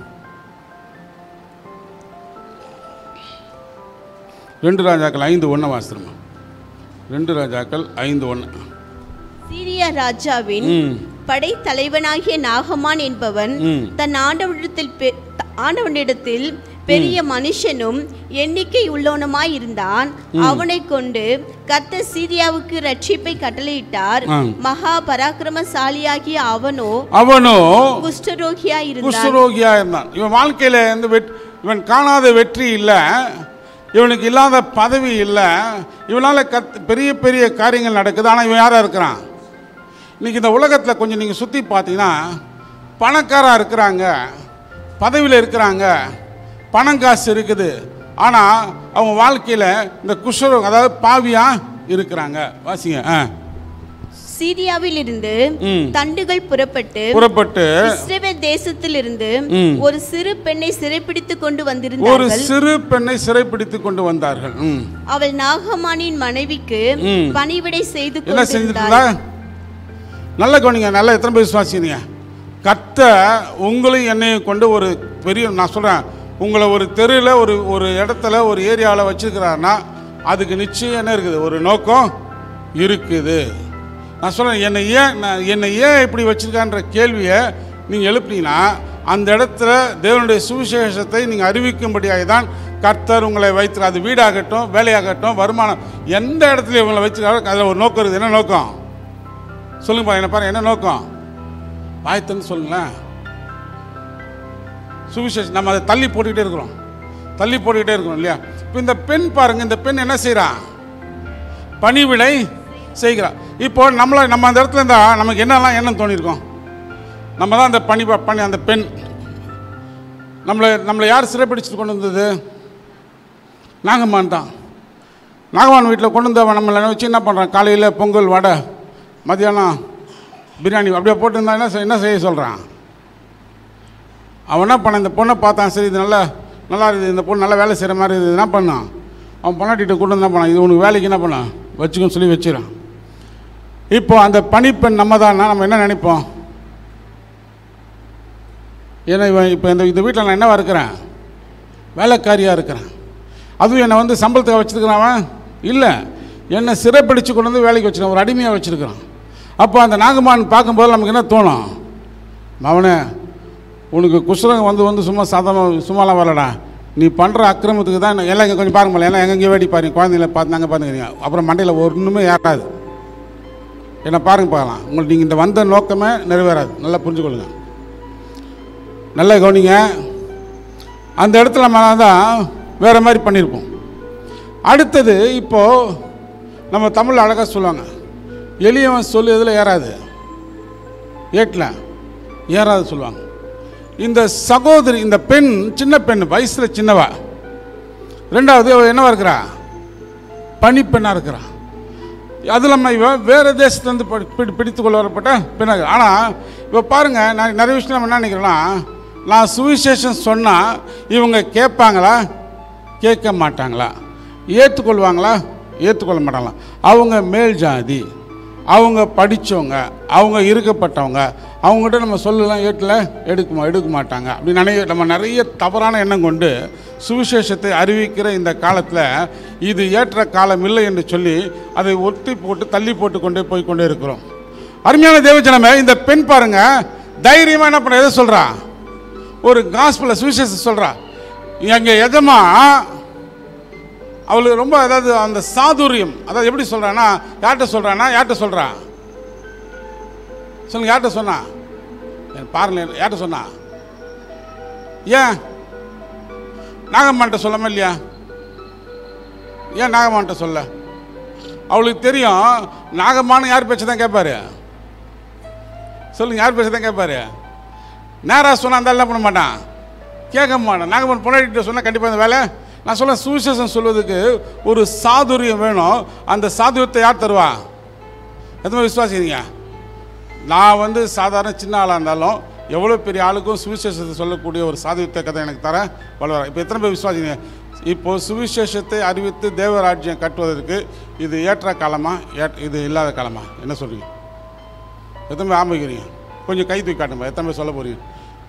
ரெண்டு ராஜாக்கள் ஐந்து ஒன்று வாசிக்கிறோமா ரெண்டு ராஜாக்கள் ஐந்து ஒன்று சீரியா ராஜாவின் ம் படைத்தலைவனாகிய நாகமான் என்பவன் ம். தன் ஆண்டவனிடத்தில் பெ- த- ஆண்டவனிடத்தில் பெரிய மனுஷனும் எண்ணிக்கை உள்ளவனுமாய் இருந்தான் அவனை கொண்டு கர்த்தர் சீரியாவுக்கு ரட்சிப்பை கட்டளையிட்டார் ஆ. மகா பராக்கிரமசாலியாகிய அவனோ அவனோ குஷ்டரோகியா இருந்தான் குஷ்டரோகியா இருந்தான் இவன் வாழ்க்கையில் இந்த வெட் இவன் காணாத வெற்றி இல்லை இவனுக்கு இல்லாத பதவி இல்லை இவனால் கத் பெரிய பெரிய காரியங்கள் நடக்குது ஆனால் இவன் யாராக இருக்கிறான் இன்னைக்கு இந்த உலகத்தில் கொஞ்சம் நீங்கள் சுற்றி பார்த்தீங்கன்னா பணக்காராக இருக்கிறாங்க பதவியில் இருக்கிறாங்க பணம் காசு இருக்குது ஆனால் அவங்க வாழ்க்கையில் இந்த குஷ்டரோகம் அதாவது பாவியாக இருக்கிறாங்க வாசிங்க ஆ சீரியாவில் இருந்து ம். தண்டுகள் புறப்பட்டு புறப்பட்டு இஸ்ரவேல் தேசத்திலிருந்து ம். ஒரு சிறு பெண்ணை சிறைப்பிடித்து கொண்டு ஒரு வந்திருந்தார்கள் சிறு பெண்ணை சிறைப்பிடித்து கொண்டு வந்தார்கள் ம். அவள் நாகமானின் மனைவிக்கு ம். பணிவிடை செய்து என்ன செஞ்சுட்டு இருந்தா கொண்டிருந்தாள் நல்ல கவனிங்க நல்லா எத்தனை பேர் விசுவாசிங்க கத்த உங்களையும் என்னையும் கொண்டு ஒரு பெரிய நான் சொல்கிறேன் உங்களை ஒரு தெருவில் ஒரு ஒரு இடத்துல ஒரு ஏரியாவில் வச்சுருக்கிறாருன்னா அதுக்கு நிச்சயம் என்ன இருக்குது ஒரு நோக்கம் இருக்குது நான் சொல்கிறேன் என்னை ஏன் நான் என்னை ஏன் இப்படி வச்சுருக்கான்ற கேள்வியை நீங்கள் எழுப்புனீங்கன்னா அந்த இடத்துல தேவனுடைய சுவிசேஷத்தை நீங்கள் அறிவிக்கும்படியாக தான் கர்த்தர் உங்களை வைத்து அது வீடாகட்டும் வேலையாகட்டும் வருமானம் எந்த இடத்துல உங்களை வச்சுருக்காரோ அதில் ஒரு நோக்கம் இருக்குது என்ன நோக்கம் சொல்லுங்கப்பா என்ன பாருங்க என்ன நோக்கம் வாய்த்தன்னு சொல்லுங்களேன் சுவிசேஷம் நம்ம அதை தள்ளி போட்டுக்கிட்டே இருக்கிறோம் தள்ளி போட்டுக்கிட்டே இருக்கிறோம் இல்லையா இப்போ இந்த பெண் பாருங்க இந்த பெண் என்ன செய்றா பணிவிடை செய்கிறா இப்போ நம்மளை நம்ம அந்த இடத்துல இருந்தால் நமக்கு என்னெல்லாம் எண்ணம் தோணியிருக்கோம் நம்ம தான் அந்த பணி பணி அந்த பெண் நம்மளை நம்மளை யார் சிறைப்பிடிச்சிட்டு கொண்டு வந்தது நாகம்மான் தான் நாகவான் வீட்டில் கொண்டு வந்து அவன் நம்மளை வச்சு என்ன பண்ணுறான் காலையில் பொங்கல் வடை மதியானம் பிரியாணி அப்படியே போட்டுருந்தா என்ன செய்- என்ன செய்ய சொல்கிறான் அவன் என்ன பண்ண இந்த பொண்ணை பார்த்தான் சரி இது நல்லா நல்லா இருக்குது இந்த பொண்ணு நல்லா வேலை செய்கிற மாதிரி இருக்குது என்ன பண்ணான் அவன் பொண்ணாட்டிகிட்ட கூட்டு வந்து என்ன பண்ணான் இது உனக்கு வேலைக்கு என்ன பண்ணான் வச்சுக்கோன்னு சொல்லி வச்சிடறான் இப்போ அந்த பணிப்பெண் நம்ம தான்னா நம்ம என்ன நினைப்போம் ஏன்னா இவன் இப்போ இந்த இந்த வீட்டில் நான் என்னவா இருக்கிறேன் வேலைக்காரியாக இருக்கிறேன் அதுவும் என்னை வந்து சம்பளத்துக்கு வச்சுருக்கிறான் அவன் இல்லை என்னை சிறைப்பிடிச்சு கொண்டு வந்து வேலைக்கு வச்சுருக்கான் ஒரு அடிமையாக வச்சுருக்கிறான் அப்போ அந்த நாகமான் பார்க்கும்போது நமக்கு என்ன தோணும் மவனே உனக்கு குஷ்டரோகம் வந்து வந்து சும்மா சாதாரண சும்மாலாம் வரலடா நீ பண்ணுற அக்கிரமத்துக்கு தான் நான் எல்லாம் இங்கே கொஞ்சம் பாருங்க போல எல்லாம் எங்கெங்கே வேடி பாருங்க குழந்தைங்கள பார்த்து நாங்கள் பார்த்துக்கிறீங்க அப்புறம் மண்டையில் ஒன்றுமே ஏறாது என்ன பாருங்க பார்க்கலாம் உங்களுக்கு நீங்கள் இந்த வந்த நோக்கமே நிறைவேறாது நல்லா புரிஞ்சுக்கொள்ளுங்க நல்லா கவனிங்க அந்த இடத்துல நம்ம தான் வேறு மாதிரி பண்ணியிருப்போம் அடுத்தது இப்போது நம்ம தமிழ் அழகாக சொல்லுவாங்க எளியவன் சொல்லு இதில் ஏறாது ஏட்டில் ஏறாது சொல்லுவாங்க இந்த சகோதரி இந்த பெண் சின்ன பெண் வயசில் சின்னவா ரெண்டாவது அவ என்னவா இருக்கிறா பனிப்பெண்ணாக இருக்கிறா அது நம்ம இவன் வேறு தேசத்துலேருந்து படி பிடி பிடித்து கொள்ள வரப்பட்ட பெண்ணாக ஆனால் இப்போ பாருங்கள் நான் நிறைய விஷயம் நம்ம என்ன நினைக்கிறேன்னா நான் சுவிசேஷம் சொன்னால் இவங்க கேட்பாங்களா கேட்க மாட்டாங்களா ஏற்றுக்கொள்வாங்களா ஏற்றுக்கொள்ள மாட்டாங்களா அவங்க மேல் ஜாதி அவங்க படித்தவங்க அவங்க இருக்கப்பட்டவங்க அவங்ககிட்ட நம்ம சொல்லலாம் ஏட்டில் எடுக்க எடுக்க மாட்டாங்க அப்படி நிறைய நம்ம நிறைய தவறான எண்ணம் கொண்டு சுவிசேஷத்தை அறிவிக்கிற இந்த காலத்தில் இது ஏற்ற காலம் இல்லை என்று சொல்லி அதை ஒட்டி போட்டு தள்ளி போட்டு கொண்டே போய் கொண்டே இருக்கிறோம் அருமையான தேவஜனமே இந்த பெண் பாருங்க தைரியமாக என்ன பண்ண எதை சொல்கிறா ஒரு காஸ்பில் சுவிசேஷம் சொல்கிறா எங்க எஜமா அவளுக்கு ரொம்ப அதாவது அந்த சாதுரியம் அதாவது எப்படி சொல்கிறான்னா யார்கிட்ட சொல்கிறான்னா யார்கிட்ட சொல்கிறா சொல்லுங்க யார்கிட்ட சொன்னா எனக்கு பாருங்க யார்கிட்ட சொன்னா ஏன் நாகம்மான்ட்ட சொல்லாம இல்லையா ஏன் நாகம்மான்ட்ட சொல்ல அவளுக்கு தெரியும் நாகம்மான்னு யார் பேச்சு தான் கேட்பாரு சொல்லுங்க யார் பேச்சு தான் கேட்பாரு நேராக சொன்னா அந்த என்ன பண்ண மாட்டான் கேட்க மாட்டான் நாகம்மன் பொண்டாட்டிகிட்ட சொன்னால் கண்டிப்பாக இந்த வேலை நான் சொல்ல சுவிசேஷம் சொல்வதுக்கு ஒரு சாதுரியம் வேணும் அந்த சாதுரியத்தை யார் தருவா எத்தனை பேர் விசுவாசிக்கிறீங்க நான் வந்து சாதாரண சின்ன ஆளாக இருந்தாலும் எவ்வளோ பெரிய ஆளுக்கும் சுவிசேஷத்தை சொல்லக்கூடிய ஒரு சாதுரியத்தை கதை எனக்கு தர வளர இப்போ எத்தனை பேர் விசுவாசிங்க இப்போ சுவிசேஷத்தை அறிவித்து தேவராஜ்யம் கட்டுவதற்கு இது ஏற்ற காலமா ஏற்ற இது இல்லாத காலமா என்ன சொல்றீங்க எத்தனை பேர் ஆரம்பிக்கிறீங்க கொஞ்சம் கை தூக்கி காட்டுங்க எத்தனை பேர் சொல்ல போறீங்க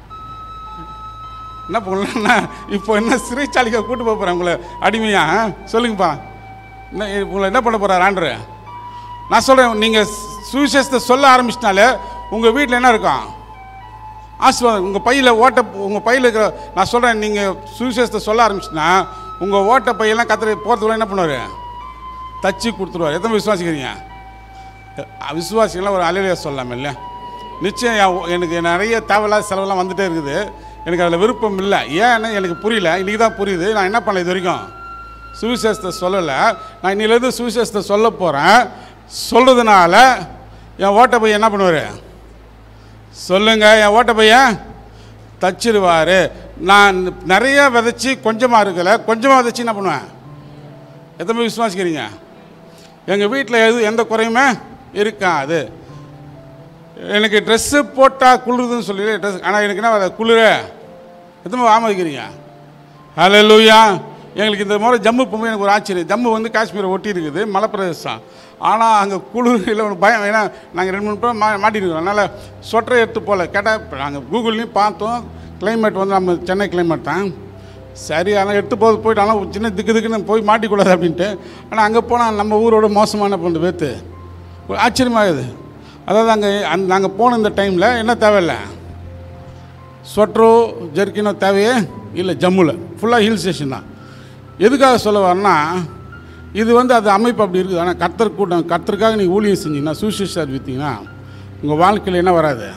என்ன பண்ணலன்னா இப்போ என்ன சிறைச்சாலைக்கு கூட்டு போக போகிறேன் உங்களை அடிமையா ஆ? சொல்லுங்கப்பா என்ன உங்களை என்ன பண்ண போகிறார் ஆண்டரு நான் சொல்கிறேன் நீங்கள் சுவிசேஷத்தை சொல்ல ஆரம்பிச்சினாலே உங்கள் வீட்டில் என்ன இருக்கும் ஆசீர்வாதம் உங்கள் பையில் ஓட்ட உங்கள் பையில் இருக்கிற நான் சொல்கிறேன் நீங்கள் சுவிசேஷத்தை சொல்ல ஆரம்பிச்சுன்னா உங்கள் ஓட்ட பையெல்லாம் கத்திர போகிறதுக்குள்ள என்ன பண்ணுவார் தச்சு கொடுத்துருவார் எத்தனை விசுவாசிக்கிறீங்க அஹ் விசுவாசிகள்லாம் ஒரு அலையில சொல்லலாம் இல்லையா நிச்சயம் என் எனக்கு நிறைய தேவையில்லாத செலவெல்லாம் வந்துட்டே இருக்குது எனக்கு அதில் விருப்பம் இல்லை ஏன்னு எனக்கு புரியல இன்றைக்கி தான் புரியுது நான் என்ன பண்ணல இது வரைக்கும் சுவிசேஷத்தை சொல்லலை நான் இன்னிலேருந்து சுவிசேஷத்தை சொல்ல போகிறேன் சொல்கிறதுனால என் ஓட்ட பையன் என்ன பண்ணுவார் சொல்லுங்க என் ஓட்ட பையன் தச்சிருவார் நான் நிறைய விதைச்சி கொஞ்சமாக இருக்கல கொஞ்சமாக விதைச்சி என்ன பண்ணுவேன் எத்தனை பேர் விசுவாசிக்கிறீங்க எங்கள் வீட்டில் எது எந்த குறையுமே இருக்காது எனக்கு ட்ரெஸ்ஸு போட்டால் குளிருதுன்னு சொல்லி ட்ரெஸ் ஆனால் எனக்கு என்ன அது குளிர எத்தனை பேர் ஆமதிக்கிறீங்க ஹலோ லூயா எங்களுக்கு இந்த முறை ஜம்மு போகும்போது எனக்கு ஒரு ஆச்சரியம் ஜம்மு வந்து காஷ்மீரை ஒட்டி இருக்குது மலைப்பிரதேசம் ஆனால் அங்கே குளிர் இல்லை ஒரு பயம் ஏன்னா நாங்கள் ரெண்டு மூணு பேர் மா மாட்டிருக்கோம் அதனால் சொட்டரை எடுத்து போகல கேட்டால் நாங்கள் கூகுள்லேயும் பார்த்தோம் கிளைமேட் வந்து நம்ம சென்னை கிளைமேட் தான் சரி ஆனால் எடுத்து போது போயிட்டு ஆனால் ஒரு சின்ன திக்கு திக்குன்னு போய் மாட்டிக்கூடாது அப்படின்ட்டு ஆனால் அங்கே போனால் நம்ம ஊரோட மோசமான பொண்ணு வேத்து ஒரு ஆச்சரியமாகுது அதாவது அங்கே அந் நாங்கள் போன இந்த டைமில் என்ன தேவையில்லை ஸ்வெட்டரோ ஜெர்க்கினோ தேவையே இல்லை ஜம்முவில் ஃபுல்லாக ஹில் ஸ்டேஷன் தான் எதுக்காக சொல்ல வரேன்னா இது வந்து அது அமைப்பு அப்படி இருக்குது ஆனால் கர்த்தர் கூட்டம் கர்த்தருக்காக நீங்கள் ஊழியம் செஞ்சீங்கன்னா சுவிசேஷம் அறிவித்தீங்கன்னா உங்கள் வாழ்க்கையில் என்ன வராது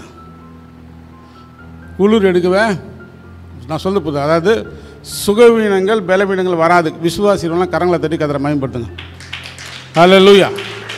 குளிர் எடுக்கவே நான் சொல்ல போதும் அதாவது சுகவீனங்கள் பலவீனங்கள் வராது விசுவாசிகள்லாம் கரங்களை தட்டி கதரை மயம்படுத்துங்க ஹalleluya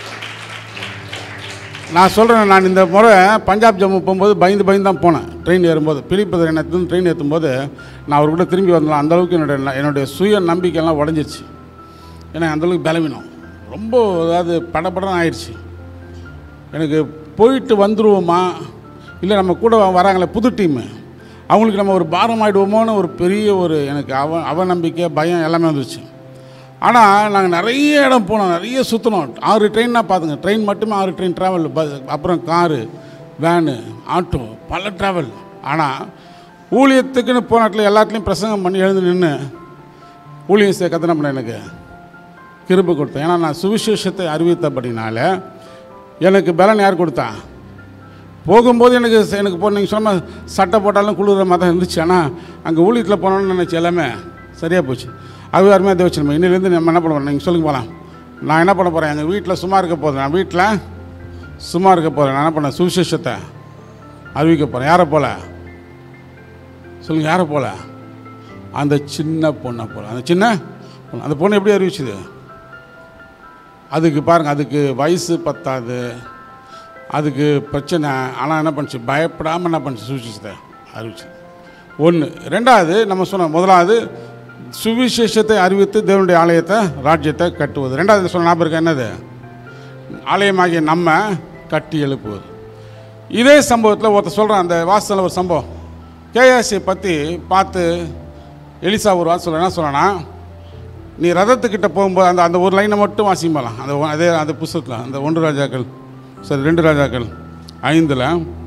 நான் சொல்கிறேன் நான் இந்த முறை பஞ்சாப் ஜம்மு போகும்போது பயந்து பயந்து தான் போனேன் ட்ரெயின் ஏறும்போது பிலிப்பதில் என்ன ட்ரெயின் ஏற்றும்போது நான் அவர் கூட திரும்பி வந்தேன் அந்தளவுக்கு என்னுடைய என்னுடைய சுய நம்பிக்கையெல்லாம் உடஞ்சிருச்சு ஏன்னா அந்தளவுக்கு பலவீனம் ரொம்ப அதாவது படபடன்னு ஆயிடுச்சு எனக்கு போயிட்டு வந்துருவோமா இல்லை நம்ம கூட வராங்களே புது டீமு அவங்களுக்கு நம்ம ஒரு பாரம் ஆகிடுவோமோன்னு ஒரு பெரிய ஒரு எனக்கு அவ அவநம்பிக்கை பயம் எல்லாமே வந்துருச்சு ஆனால் நாங்கள் நிறைய இடம் போனோம் நிறைய சுற்றினோம் ஆறு ட்ரெயின்னா பார்த்துங்க ட்ரெயின் மட்டுமே ஆறு ட்ரெயின் ட்ராவல் பஸ் அப்புறம் காரு வேனு ஆட்டோ பல ட்ராவல் ஆனால் ஊழியத்துக்குன்னு போன இடத்துல எல்லாத்துலேயும் பிரசங்கம் பண்ணி எழுந்து நின்று ஊழியம் செய்ய கத்தனை பண்ண எனக்கு கிருபை கொடுத்தேன் ஏன்னா நான் சுவிசேஷத்தை அறிவித்தபடினால எனக்கு பலன் யார் கொடுத்தா போகும்போது எனக்கு ச- எனக்கு போ நீங்கள் சொன்ன சட்டை போட்டாலும் குளிர மாதிரி தான் இருந்துச்சு ஆனால் அங்கே ஊழியத்தில் போனோன்னு நினச்சி எல்லாமே சரியாக போச்சு அது அருமையாக தேவ வச்சிருப்போம் இன்னிலேருந்து நம்ம என்ன பண்ண போகிறோம் நீங்கள் சொல்லுங்க போகலாம் நான் என்ன பண்ண போகிறேன் எங்கள் வீட்டில் சும்மா இருக்க போகிறேன் நான் வீட்டில் சும்மா இருக்க போகிறேன் நான் என்ன பண்ணேன் சுவிசேஷத்தை அறிவிக்க போகிறேன் யாரை போல சொல்லுங்கள் யாரை போல அந்த சின்ன பொண்ணை போல அந்த சின்ன பொண்ணு அந்த பொண்ணு எப்படி அறிவிச்சுது அதுக்கு பாருங்கள் அதுக்கு வயசு பத்தாது அதுக்கு பிரச்சனை ஆனால் என்ன பண்ணுச்சு பயப்படாமல் என்ன பண்ணுச்சு சுவிசேஷத்தை அறிவிச்சு ஒன்று ரெண்டாவது நம்ம சொன்னோம் முதலாவது சுவிசேஷத்தை அறிவித்து தேவனுடைய ஆலயத்தை ராஜ்யத்தை கட்டுவது ரெண்டாவது சொன்ன ஞாபகம் இருக்கா என்னது ஆலயமாகிய நம்ம கட்டி எழுப்புவது இதே சம்பவத்தில் ஒருத்தர் சொல்கிறான் அந்த வாசலில் ஒரு சம்பவம் கேஆசியை பற்றி பார்த்து எலிசா ஒரு வாசல் சொல்ல என்ன சொல்கிறான்னா நீ ரதத்துக்கிட்ட போகும்போது அந்த அந்த ஒரு லைனை மட்டும் வாசிக்கலாம் அந்த ஒ- அதே அந்த புஸ்தகத்தில் அந்த ஒன்று ராஜாக்கள் சரி ரெண்டு ராஜாக்கள் ஐந்தில்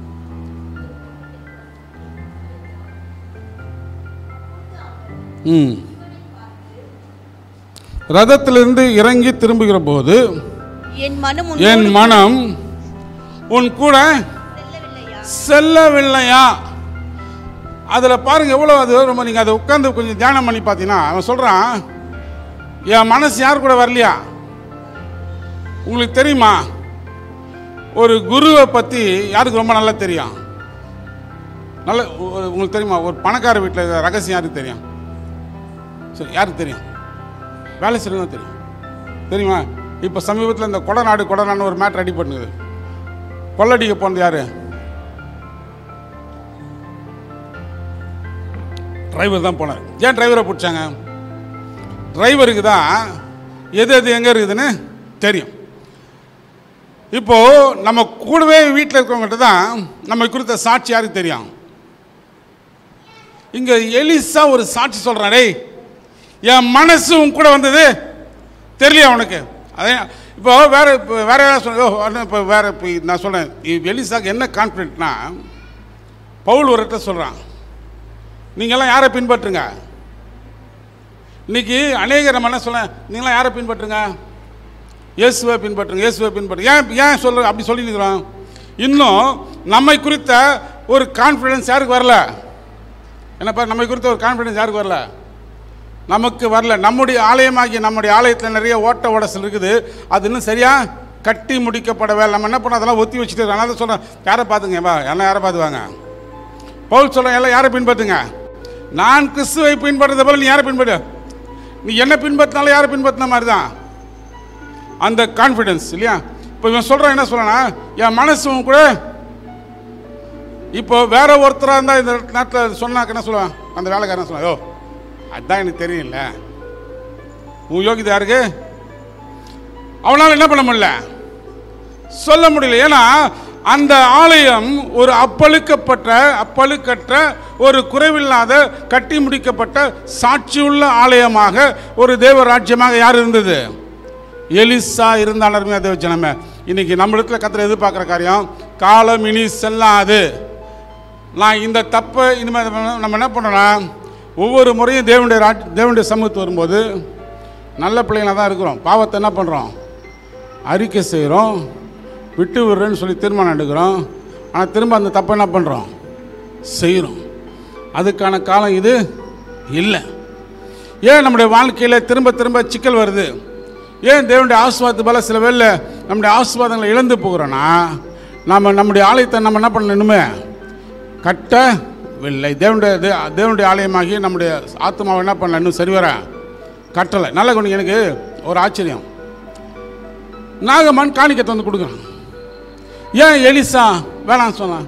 ம் ரதத்திலிருந்து இறங்கி திரும்புகிற போது என் மனம் என் உன்னோடு மனம் உன் கூட செல்லவில்லையா? செல்லவில்லையா அதில் பாருங்க எவ்வளோ அது ரொம்ப நீங்கள் அதை உட்காந்து கொஞ்சம் தியானம் பண்ணி பார்த்தீங்கன்னா அவன் சொல்கிறான் என் மனசு யார் கூட வரலையா உங்களுக்கு தெரியுமா ஒரு குருவை பற்றி யாருக்கு ரொம்ப நல்லா தெரியும் நல்ல ஒரு- உங்களுக்கு தெரியுமா ஒரு பணக்கார வீட்டில் ரகசியம் யாருக்கு தெரியும் சரி யாருக்கு தெரியும் வேலை செய்யணும் தெரியும் தெரியுமா இப்போ சமீபத்தில் இந்த கொடநாடு கொடநாடு ஒரு மேட் ரெடி பண்ணுது கொள்ளடிக்க போனது யாரு டிரைவர் தான் போனார் ஏன் டிரைவரை பிடிச்சாங்க டிரைவருக்கு தான் எது எது எங்கே இருக்குதுன்னு தெரியும் இப்போ நம்ம கூடவே வீட்டில் இருக்கவங்ககிட்ட தான் நம்ம குறித்த சாட்சி யாருக்கு தெரியும் இங்க எலிசா ஒரு சாட்சி சொல்றான் டேய் என் மனசு உன் கூட வந்தது தெரியலையா உனக்கு அதே இப்போ வேற இப்போ வேற யாராவது சொல்ல இப்போ வேற இப்போ நான் சொல்றேன் இ- எலிசாக்கு என்ன கான்ஃபிடென்ட்னா பவுல் ஒரு இடத்துல சொல்றான் நீங்கெல்லாம் யாரை பின்பற்றுங்க இன்னைக்கு அநேகர் நம்ம என்ன சொல்ல நீங்களாம் யாரை பின்பற்றுங்க இயேசுவை பின்பற்றுங்க இயேசுவை பின்பற்றுங்க ஏன் ஏன் சொல்ற அப்படி சொல்லி நிற்கிறோம் இன்னும் நம்மை குறித்த ஒரு கான்ஃபிடன்ஸ் யாருக்கு வரல என்னப்பா நம்மை குறித்த ஒரு கான்ஃபிடன்ஸ் யாருக்கு வரல நமக்கு வரல நம்முடைய ஆலயமாகிய நம்முடைய ஆலயத்தில் நிறைய ஓட்ட உடசல் இருக்குது அது இன்னும் சரியா கட்டி முடிக்கப்படவே நம்ம என்ன பண்ணோம் அதெல்லாம் ஒத்தி வச்சுட்டு இருக்கோம். அதனால தான் சொல்கிறேன் யாரை பார்த்துங்க வா எல்லாம் யாரை பார்த்துவாங்க பவுல் சொல்கிறேன் எல்லாம் யாரை பின்பற்றுங்க நான் கிறிஸ்துவை பின்பற்றுறத போல நீ யாரை பின்பற்று நீ என்ன பின்பற்றினாலும் யாரை பின்பற்றின மாதிரி தான் அந்த கான்ஃபிடன்ஸ் இல்லையா இப்போ இவன் சொல்கிறான் என்ன சொல்கிறானா என் மனசு உன் கூட இப்போ வேற ஒருத்தராக இருந்தால் இந்த நேரத்தில் சொன்னாக்க என்ன சொல்லுவான் அந்த வேலைக்காரன் சொல்லுவான் யோ அதான் எனக்கு தெரியல உன் யோகிதை யாருக்கு அவனால் என்ன பண்ண முடியல சொல்ல முடியல ஏன்னா அந்த ஆலயம் ஒரு அப்பழுக்கப்பட்ட அப்பழுக்கற்ற ஒரு குறைவில்லாத கட்டி முடிக்கப்பட்ட சாட்சியுள்ள ஆலயமாக ஒரு தேவ ராஜ்யமாக யார் இருந்தது எலிசா இருந்தாலுமே அதை வச்சு நம்ம இன்னைக்கு நம்ம இடத்துல கத்திர எதிர்பார்க்குற காரியம் காலம் இனி செல்லாது நான் இந்த தப்பை இனிமேல் நம்ம என்ன பண்ணோம்னா ஒவ்வொரு முறையும் தேவனுடைய ராஜ் தேவனுடைய சமூகத்து வரும்போது நல்ல பிள்ளைங்களாக தான் இருக்கிறோம் பாவத்தை என்ன பண்ணுறோம் அறிக்கை செய்கிறோம் விட்டு விடுறேன்னு சொல்லி தீர்மானம் எடுக்கிறோம் ஆனால் திரும்ப அந்த தப்பை என்ன பண்ணுறோம் செய்கிறோம் அதுக்கான காலம் இது இல்லை ஏன் நம்முடைய வாழ்க்கையில் திரும்ப திரும்ப சிக்கல் வருது ஏன் தேவனுடைய ஆசீர்வாதத்து பல சில வேளை நம்முடைய ஆசீர்வாதங்களை இழந்து போகிறோன்னா நம்ம நம்முடைய ஆலயத்தை நம்ம என்ன பண்ணணுமே கட்டவில்லை தேவனுடைய தே- தேவனுடைய ஆலயமாகி நம்முடைய ஆத்மாவை என்ன பண்ணல இன்னும் சரிவர கட்டலை நல்ல கொண்டு எனக்கு ஒரு ஆச்சரியம் நாகமான் காணிக்கத்தை வந்து கொடுக்குறான் ஏன் எலிசா வேணாம்னு சொன்னான்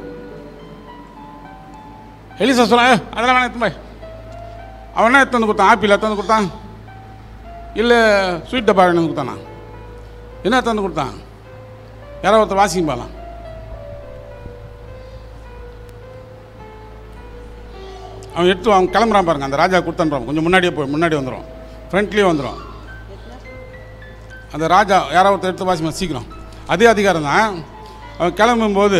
எலிசா சொன்னான் "ஏய், அதெல்லாம் வேணாம் எடுத்து போய் அவன் என்ன எடுத்து வந்து கொடுத்தான் ஆப்பிள் எடுத்து வந்து கொடுத்தான் இல்லை ஸ்வீட் டப்பா எடுத்து வந்து கொடுத்தானா என்ன எடுத்து வந்து கொடுத்தான் யாரோ ஒருத்தர் வாசிக்கும் பாலாம் அவன் எடுத்து அவன் கிளம்புறான் பாருங்க அந்த ராஜா கொடுத்தான்றான் கொஞ்சம் முன்னாடியே போய் முன்னாடி வந்துடும் ஃப்ரண்ட்லேயே வந்துடும் அந்த ராஜா யாரோ ஒருத்தர் எடுத்து வாசிமா சீக்கிரம் அதே அதிகாரம் தான் அவன் கிளம்பும்போது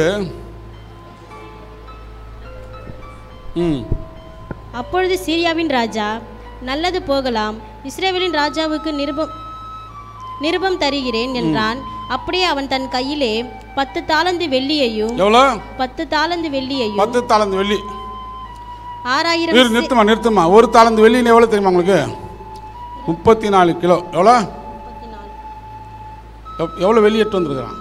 ம் அப்பொழுது சீரியாவின் ராஜா நல்லது போகலாம் இஸ்ரேவேலின் ராஜாவுக்கு நிருபம் நிருபம் தருகிறேன் என்றான் அப்படியே அவன் தன் கையிலே பத்து தாளந்து வெள்ளியையும் எவ்வளோ பத்து தாளந்து வெள்ளியையும் பத்து தாளந்து வெள்ளி ஆறாயிரம் இரு நிறுத்துமா நிறுத்துமா ஒரு தாளந்து வெள்ளின்னு எவ்வளோ தெரியுமா உங்களுக்கு முப்பத்தி நாலு கிலோ எவ்வளோ எவ்- எவ்வளோ வெள்ளி எட்டு வந்திருக்கிறான்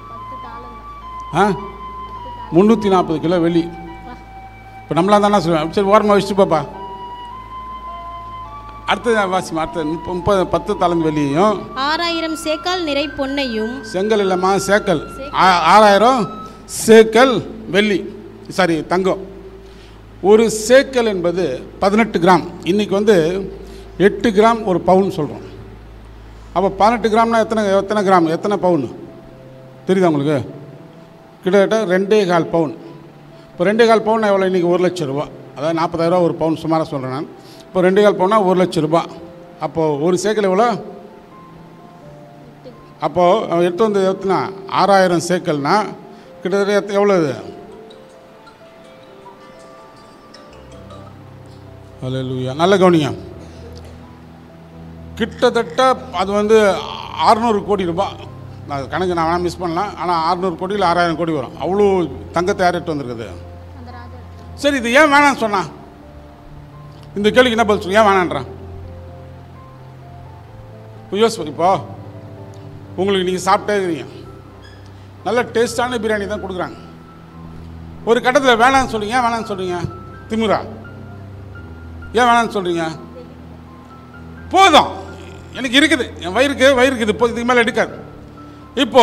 ஆ முந்நூற்றி நாற்பது கிலோ வெள்ளி இப்போ நம்மளாம் தானே சொல்லுவேன் சரி ஓரமாக வச்சுட்டு பாப்பா அடுத்த வாசிமா அடுத்த முப்ப- முப்பது பத்து தாளந்து வெள்ளியையும் ஆறாயிரம் சேக்கால் நிறை பொன்னையும் செங்கல் இல்லைம்மா சேக்கல் ஆ- ஆறாயிரம் சேக்கல் வெள்ளி சாரி தங்கம் ஒரு சேக்கல் என்பது பதினெட்டு கிராம் இன்னைக்கு வந்து எட்டு கிராம் ஒரு பவுன் சொல்கிறோம் அப்போ பதினெட்டு கிராம்னா எத்தனை எத்தனை கிராம் எத்தனை பவுன் தெரியுதா உங்களுக்கு கிட்டத்தட்ட ரெண்டே கால் பவுன் இப்போ ரெண்டே கால் பவுன் எவ்வளோ இன்றைக்கி ஒரு லட்சம் ரூபா அதாவது நாற்பதாயிரரூவா ஒரு பவுன் சுமாராக சொல்கிறேன் நான் இப்போ ரெண்டே கால் பவுனா ஒரு லட்சம் ரூபா அப்போது ஒரு சேக்கல் எவ்வளோ அப்போது அவன் எடுத்து வந்து எத்தனை ஆறாயிரம் சேக்கல்னா கிட்டத்தட்ட எத்த- எவ்வளோ இது அல்லேலூயா நல்ல கவனிங்க கிட்டத்தட்ட அது வந்து அறநூறு கோடி ரூபாய் நான் கணக்கு நான் வேணால் மிஸ் பண்ணலாம் ஆனால் அறநூறு கோடியில் ஆறாயிரம் கோடி வரும் அவ்வளோ தங்கத்தை யார் எடுத்து வந்திருக்குது சரி இது ஏன் வேணாம்னு சொன்னான் இந்த கேள்விக்கு என்ன பதில் சொல்லு ஏன் வேணான்றான் யோசி இப்போ உங்களுக்கு நீங்கள் சாப்பிட்டே இருக்கிறீங்க நல்ல டேஸ்டான பிரியாணி தான் கொடுக்குறாங்க ஒரு கட்டத்தில் வேணாம்னு சொல்றீங்க ஏன் வேணாம்னு சொல்றீங்க திமிரா ஏன் வேணாம்னு சொல்றீங்க போதும் எனக்கு இருக்குது என் வயிறுக்கு வயிறு இருக்குது இப்போ இதுக்கு மேலே எடுக்காது இப்போ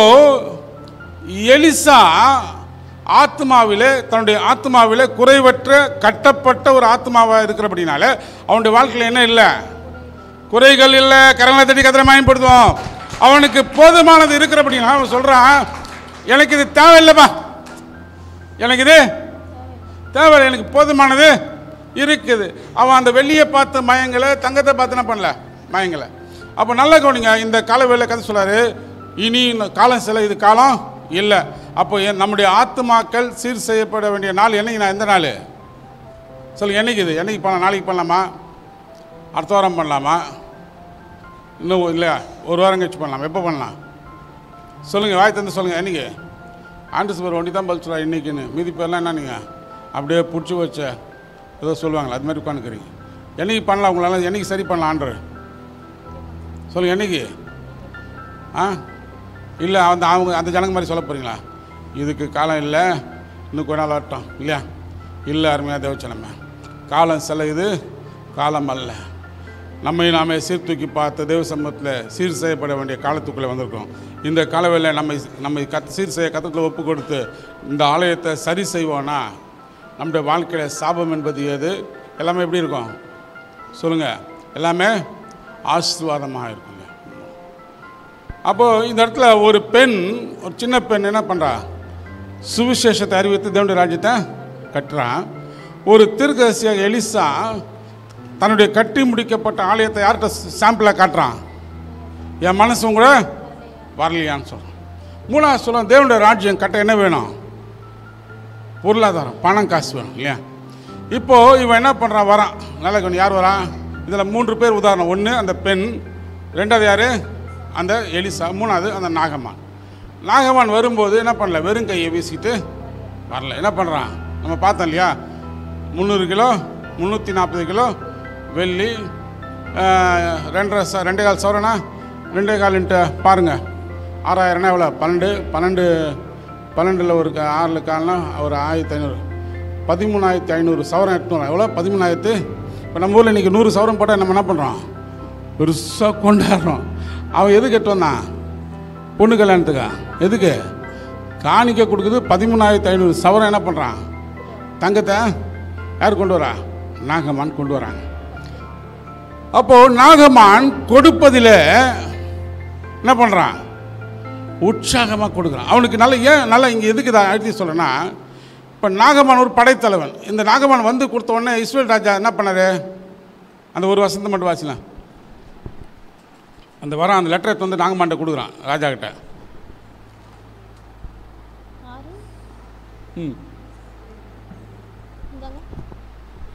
எலிசா ஆத்மாவிலே தன்னுடைய ஆத்மாவிலே குறைவற்ற கட்டப்பட்ட ஒரு ஆத்மாவாக இருக்கிறபடினால அவனுடைய வாழ்க்கையில் என்ன இல்லை குறைகள் இல்லை கரங்களை தட்டி கத்திர மயப்படுத்துவோம் அவனுக்கு போதுமானது இருக்கிறபடினா அவன் சொல்கிறான் எனக்கு இது தேவையில்லைப்பா எனக்கு இது தேவையில்லை எனக்கு போதுமானது இருக்குது அவன் அந்த வெள்ளியை பார்த்து மயங்கலை தங்கத்தை பார்த்து என்ன பண்ணல மயங்கலை அப்போ நல்லா கவனிங்க இந்த காலவேளை கதை சொல்லாரு இனி இந்த காலம் சில இது காலம் இல்லை அப்போ என் நம்முடைய ஆத்துமாக்கள் சீர் செய்யப்பட வேண்டிய நாள் என்னைக்கு நான் எந்த நாள் சொல்லுங்க என்னைக்கு இது என்னைக்கு பண்ணலாம் நாளைக்கு பண்ணலாமா அடுத்த வாரம் பண்ணலாமா இன்னும் இல்லை ஒரு வாரம் கழிச்சு பண்ணலாம் எப்போ பண்ணலாம் சொல்லுங்கள் வாய் தந்து சொல்லுங்கள் என்னைக்கு ஆண்டு சுவர் ஒண்டி தான் பதில் சொல்லுவா இன்னைக்குன்னு மீதி பேர்லாம் என்ன நீங்கள் அப்படியே பிடிச்சி வச்ச ஏதோ சொல்லுவாங்களே அது மாதிரி உட்காந்துக்கிறீங்க என்னைக்கு பண்ணலாம் உங்களால் என்னைக்கு சரி பண்ணலாம் ஆண்டு சொல்லுங்கள் என்னைக்கு ஆ இல்லை அந்த அவங்க அந்த ஜனங்க மாதிரி சொல்ல போகிறீங்களா இதுக்கு காலம் இல்லை இன்னும் கொஞ்ச நாள் வரட்டும் இல்லையா இல்லை அருமையாக தேவச்சனமே காலம் சில இது காலம் அல்ல நம்மை நாமே சீர்தூக்கி பார்த்த தேவ சமூகத்தில் சீர் செய்யப்பட வேண்டிய காலத்துக்குள்ளே வந்திருக்கோம் இந்த காலவேளை நம்மை நம்மை கத் சீர் செய்ய கத்தத்தில் ஒப்பு கொடுத்து இந்த ஆலயத்தை சரி செய்வோன்னா நம்முடைய வாழ்க்கையில் சாபம் என்பது எது எல்லாமே எப்படி இருக்கும் சொல்லுங்கள் எல்லாமே ஆசீர்வாதமாக இருக்குங்க அப்போது இந்த இடத்துல ஒரு பெண் ஒரு சின்ன பெண் என்ன பண்ணுறா சுவிசேஷத்தை அறிவித்து தேவனுடைய ராஜ்யத்தை கட்டுறான் ஒரு திருக்கசியாக எலிசா தன்னுடைய கட்டி முடிக்கப்பட்ட ஆலயத்தை யார்கிட்ட சாம்பிளாக காட்டுறான் என் மனசும் கூட வரலையான்னு சொல்கிறான் மூணாவது சொல்லுவோம் தேவனுடைய ராஜ்யம் கட்ட என்ன வேணும் பொருளாதாரம் பணம் காசு வேணும் இல்லையா இப்போது இவன் என்ன பண்ணுறான் வரான் நல்ல கவனி யார் வரான் இதில் மூன்று பேர் உதாரணம் ஒன்று அந்த பெண் ரெண்டாவது யார் அந்த எலிசா மூணாவது அந்த நாகமான் நாகமான் வரும்போது என்ன பண்ணல வெறும் கையை வீசிட்டு வரல என்ன பண்ணுறான் நம்ம பார்த்தோம் இல்லையா முந்நூறு கிலோ முந்நூற்றி நாற்பது கிலோ வெள்ளி ஆஹ், ரெண்டரை ச ரெண்டே கால் சவரனா ரெண்டே கால்ன்ட்டு பாருங்கள் ஆறாயிரம்னா எவ்வளோ பன்னெண்டு பன்னெண்டு பன்னெண்டில் ஒரு க- ஆறுல கால்னா ஒரு ஆயிரத்தி ஐநூறு பதிமூணாயிரத்தி ஐநூறு சவரம் எட்நூறு எவ்வளோ பதிமூணாயிரத்து இப்போ நம்ம ஊரில் இன்றைக்கி நூறு சவரம் போட்டால் நம்ம என்ன பண்ணுறோம் பெருசாக கொண்டாடுறோம் அவன் எதுக்கு எட்டு வந்தான் பொண்ணு கல்யாணத்துக்கா எதுக்கு காணிக்க கொடுக்குது பதிமூணாயிரத்தி ஐநூறு சவரம் என்ன பண்ணுறான் தங்கத்தை யார் கொண்டு வரா நாகமான் கொண்டு வராங்க அப்போது நாகமான் கொடுப்பதில் என்ன பண்ணுறான் உற்சாகமாக கொடுக்குறான் அவனுக்கு நல்ல ஏன் நல்லா இங்கே எதுக்கு இதை அழுத்தி சொல்கிறேன்னா இப்போ நாகமான் ஒரு படைத்தலைவன் இந்த நாகமான் வந்து கொடுத்த உடனே இஸ்ரேல் ராஜா என்ன பண்ணாரு அந்த ஒரு வசந்தம் மட்டும் வாசிக்கலாம் அந்த வர அந்த லெட்டரை எடுத்து வந்து நாகமான்ட்ட கொடுக்குறான் ராஜா கிட்ட ம்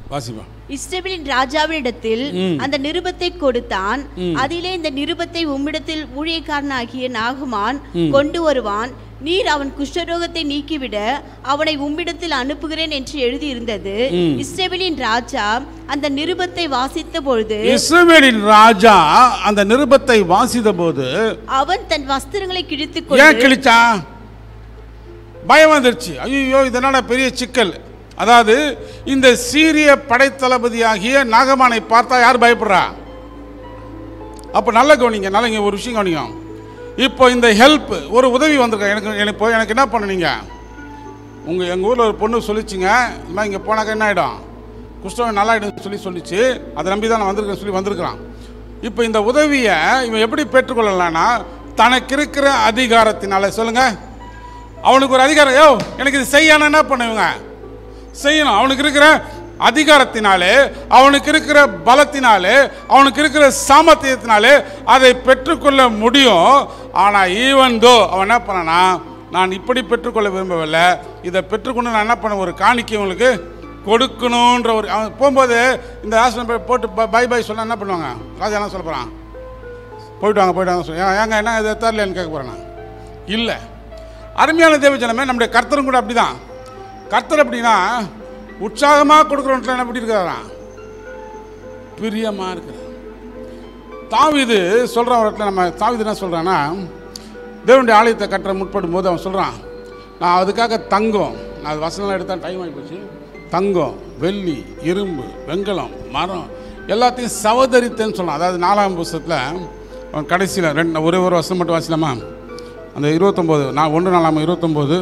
வாசிப்பா இஸ்ரவேலின் ராஜாவினிடத்தில் அந்த நிருபத்தை கொடுத்தான் அதிலே இந்த நிருபத்தை உம்மிடத்தில் ஊழியக்காரனாகிய நாகுமான் கொண்டு வருவான் நீர் அவன் குஷ்டரோகத்தை நீக்கிவிட அவனை உம்மிடத்தில் அனுப்புகிறேன் என்று எழுதியிருந்தது இஸ்ரவேலின் ராஜா அந்த நிருபத்தை வாசித்த பொழுது இஸ்ரவேலின் ராஜா அந்த நிருபத்தை வாசித்த போது அவன் தன் வஸ்திரங்களை கிழித்துக் ஏன் கொண்டு கிழிச்சா பயம் வந்துருச்சு ஐயோ இதனால பெரிய சிக்கல் அதாவது இந்த சீரிய படைத்தளபதியாகிய நாகமானை பார்த்தா யார் பயப்படுறா அப்போ நல்ல கவனிங்க நல்ல இங்க ஒரு விஷயம் கவனிங்க இப்போ இந்த ஹெல்ப் ஒரு உதவி வந்திருக்கேன் எனக்கு எனக்கு இப்போ எனக்கு என்ன பண்ணுனீங்க உங்கள் எங்கள் ஊரில் ஒரு பொண்ணு சொல்லிச்சுங்க இந்த மாதிரி இங்கே போனாக்க என்ன ஆகிடும் குஷ்டம் நல்லாயிடும் சொல்லி சொல்லிச்சு அதை நம்பி தான் நான் வந்திருக்கேன் சொல்லி வந்திருக்கிறான் இப்போ இந்த உதவியை இவன் எப்படி பெற்றுக்கொள்ளலாம்னா தனக்கு இருக்கிற அதிகாரத்தினால சொல்லுங்க அவனுக்கு ஒரு அதிகாரம் யோ எனக்கு இது செய்யணும் என்ன பண்ணுவீங்க செய்யணும் அவனுக்கு இருக்கிற அதிகாரத்தினாலே அவனுக்கு இருக்கிற பலத்தினாலே அவனுக்கு இருக்கிற சாமர்த்தியத்தினாலே அதை பெற்றுக்கொள்ள முடியும் ஆனால் ஈவன் தோ அவன் என்ன பண்ணானா நான் இப்படி பெற்றுக்கொள்ள விரும்பவில்லை இதை பெற்றுக்கொண்டு நான் என்ன பண்ண ஒரு காணிக்கை உங்களுக்கு கொடுக்கணுன்ற ஒரு அவன் போகும்போது இந்த ஆசிரம் போய் போட்டு பை பை சொன்னா என்ன பண்ணுவாங்க ராஜா என்ன சொல்ல போகிறான் போயிட்டு வாங்க போயிட்டு வாங்க சொல்லி ஏங்க என்ன இதை தரலன்னு கேட்க போகிறேன் நான் இல்லை அருமையான தேவஜனமே நம்முடைய கர்த்தரும் கூட அப்படிதான் கர்த்தர் அப்படின்னா உற்சாகமாக கொடுக்குறோன்ட்டு என்ன எப்படி இருக்கிறாராம் பிரியமாக இருக்கிறார் தாவிது சொல்கிற ஒரு இடத்துல நம்ம தாவிது என்ன சொல்கிறான்னா தேவனுடைய ஆலயத்தை கட்டுற முற்படும் போது அவன் சொல்கிறான் நான் அதுக்காக தங்கம் நான் அது வசனம்லாம் எடுத்தா டைம் ஆகி போச்சு தங்கம் வெள்ளி இரும்பு வெண்கலம் மரம் எல்லாத்தையும் சவதரித்தேன்னு சொல்கிறான் அதாவது நாலாம் புஸ்தகத்தில் அவன் கடைசியில் ரெண்டு ஒரே ஒரு வருஷம் மட்டும் வாசிலாமா அந்த இருபத்தொம்போது நான் ஒன்று நாலாம் இருபத்தொம்போது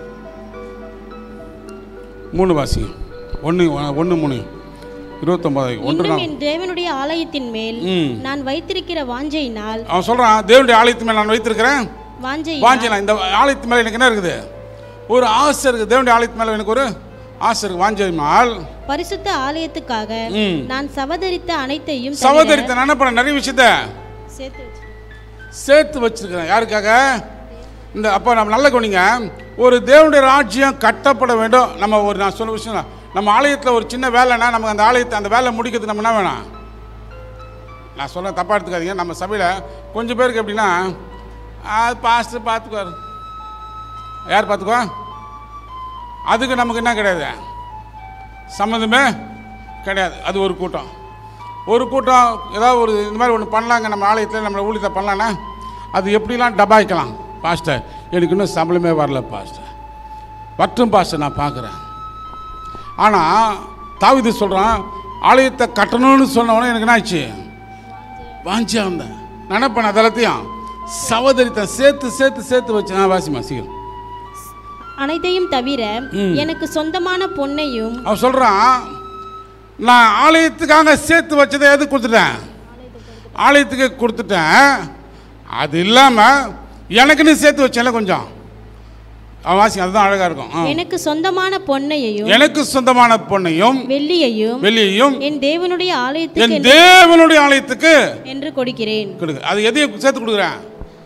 மூணு வாசிங்க ஒன்று ஒன்று மூணு இருபத்தொம்போது ஒன்று இன்னும் நாள் என் தேவனுடைய ஆலயத்தின் மேல் ம் நான் வைத்திருக்கிற வாஞ்சையினால் அவன் சொல்கிறான் தேவனுடைய ஆலயத்து மேலே நான் வைத்திருக்கிறேன் வாஞ்சை வாஞ்சலாம் இந்த ஆலயத்து மேலே எனக்கு என்ன இருக்குது ஒரு ஆசை இருக்குது தேவனுடைய ஆலயத்து மேலே எனக்கு ஒரு ஆசை இருக்குது வாஞ்சைமால் பரிசுத்த ஆலயத்துக்காக ம் நான் சவதரித்த அனைத்தையும் தவிர சகோதரித்த நான் என்ன பண்ண நிறைய விஷயத்த சேர்த்து வச்சிருக்கேன். சேர்த்து வச்சிருக்கிறேன் யாருக்காக இந்த அப்போ நம்ம நல்ல கவனிங்க ஒரு தேவனுடைய ராஜ்யம் கட்டப்பட வேண்டும் நம்ம ஒரு நான் சொன்ன விஷயம் தான். நம்ம ஆலயத்தில் ஒரு சின்ன வேலைன்னா நமக்கு அந்த ஆலயத்தை அந்த வேலை முடிக்கிறதுக்கு நம்ம என்ன வேணாம் நான் சொல்ல தப்பாக எடுத்துக்காதீங்க நம்ம சபையில் கொஞ்சம் பேருக்கு எப்படின்னா அது பாஸ்டர் பார்த்துக்குவார் யார் பார்த்துக்குவா அதுக்கு நமக்கு என்ன கிடையாது சம்மந்தமே கிடையாது அது ஒரு கூட்டம் ஒரு கூட்டம் ஏதாவது ஒரு இந்த மாதிரி ஒன்று பண்ணலாங்க நம்ம ஆலயத்தில் நம்ம ஊழியத்தை பண்ணலான்னா அது எப்படிலாம் டபாய்க்கலாம் பாஸ்டர் எனக்கு இன்னும் சம்பளமே வரல பாஸ்டர் வற்றும் பாஸ்டர் நான் பார்க்குறேன் ஆனால் தாவிது சொல்கிறான் ஆலயத்தை கட்டணும்னு சொன்னவொடனே எனக்கு என்ன ஆச்சு வாஞ்சியா வந்தேன் நான் என்ன பண்ணேன் அதெல்லாத்தையும் சவதரித்தேன் சேர்த்து சேர்த்து சேர்த்து வச்சு நான் வாசிமா சீக்கிரம் அனைத்தையும் தவிர எனக்கு சொந்தமான பொன்னையும் அவன் சொல்கிறான் நான் ஆலயத்துக்காக சேர்த்து வச்சதை எது கொடுத்துட்டேன் ஆலயத்துக்கு கொடுத்துட்டேன் அது இல்லாமல் எனக்குன்னு சேர்த்து வச்சேன்ல கொஞ்சம் அவன் வாசி அதுதான் அழகாக இருக்கும் ஆ. எனக்கு சொந்தமான பொன்னையையும் எனக்கு சொந்தமான பொண்ணையும் வெள்ளியையும் வெளியையும் என் தேவனுடைய ஆலயத்துக்கு என் தேவனுடைய ஆலயத்துக்கு என்று கொடுக்கிறேன் கொடுக்கு அது எதையும் சேர்த்து கொடுக்குறேன்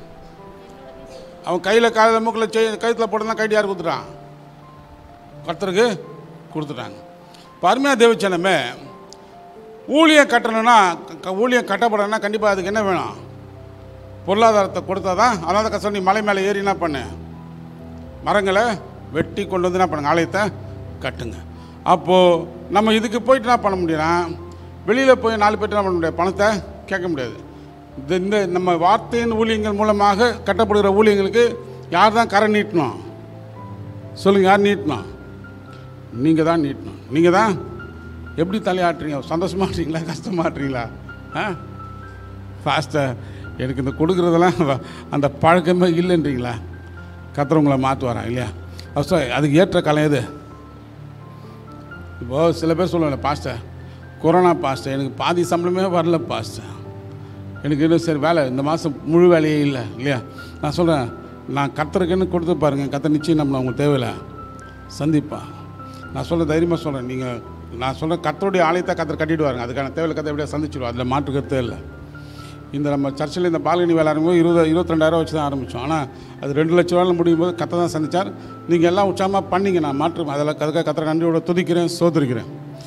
அவன் கையில் காலில் மூக்கில் செய் கழுத்தில் போட்டதான் கைட்டு யார் கொடுத்துட்டான் கர்த்தருக்கு கொடுத்துட்டாங்க இப்போ அருமையாக தேவச்சனமே ஊழியம் கட்டணும்னா க- ஊழியம் கட்டப்படணும்னா கண்டிப்பாக அதுக்கு என்ன வேணும் பொருளாதாரத்தை கொடுத்தா தான் அதனால தான் கஷ்டம் நீ மலை மேலே ஏறி என்ன பண்ணு மரங்களை வெட்டி கொண்டு வந்து என்ன பண்ணுங்க ஆலயத்தை கட்டுங்க அப்போது நம்ம இதுக்கு போயிட்டு என்ன பண்ண முடியும்னா வெளியில் போய் நாலு பேர்ட்டு என்ன பண்ண முடியாது பணத்தை கேட்க முடியாது இந்த இந்த நம்ம வார்த்தையின் ஊழியங்கள் மூலமாக கட்டப்படுகிற ஊழியங்களுக்கு யார் தான் கரை நீட்டணும் சொல்லுங்கள் யார் நீட்டணும் நீங்கள் தான் நீட்டணும் நீங்கள் தான் எப்படி தலையாட்டுறீங்க சந்தோஷமாட்டுறீங்களா கஷ்டமாட்டுறீங்களா ஆ ஃபாஸ்ட்டாக எனக்கு இந்த கொடுக்குறதெல்லாம் வ- அந்த பழக்கமே இல்லைன்றீங்களா கத்துறவங்கள மாற்றுவாரான் இல்லையா ஃபஸ்ட்டு அதுக்கு ஏற்ற காலம் எது இப்போது சில பேர் சொல்லுவாங்க பாஸ்டர் கொரோனா பாஸ்டர் எனக்கு பாதி சம்பளமே வரல பாஸ்டர் எனக்கு இன்னும் சரி வேலை இந்த மாதம் முழு வேலையே இல்லை இல்லையா நான் சொல்கிறேன் நான் கத்தருக்குன்னு கொடுத்து பாருங்கள் கத்தர் நிச்சயம் நம்மளை அவங்க தேவையில்லை சந்திப்பா நான் சொல்ல தைரியமாக சொல்கிறேன் நீங்கள் நான் சொல்கிறேன் கத்தருடைய ஆலயத்தை கத்தர் கட்டிடுவாருங்க அதுக்கான தேவையில்லை கத்தை எப்படியா சந்திச்சிடுவோம் அதில் மாற்று கருத்தே இல்லை இந்த நம்ம சர்ச்சில் இந்த பால்கனி வேலை ஆரம்பிக்கும் இருபது இருபத்திரெண்டாயிரம் வச்சு தான் ஆரம்பித்தோம் ஆனால் அது ரெண்டு லட்ச ரூபாயில் முடியும் போது கத்தை தான் சந்திச்சார் நீங்கள் எல்லாம் உற்சாகமாக பண்ணீங்க நான் மாற்று அதில் அதுக்காக கத்திர நன்றியோட துதிக்கிறேன் சோதரிக்கிறேன்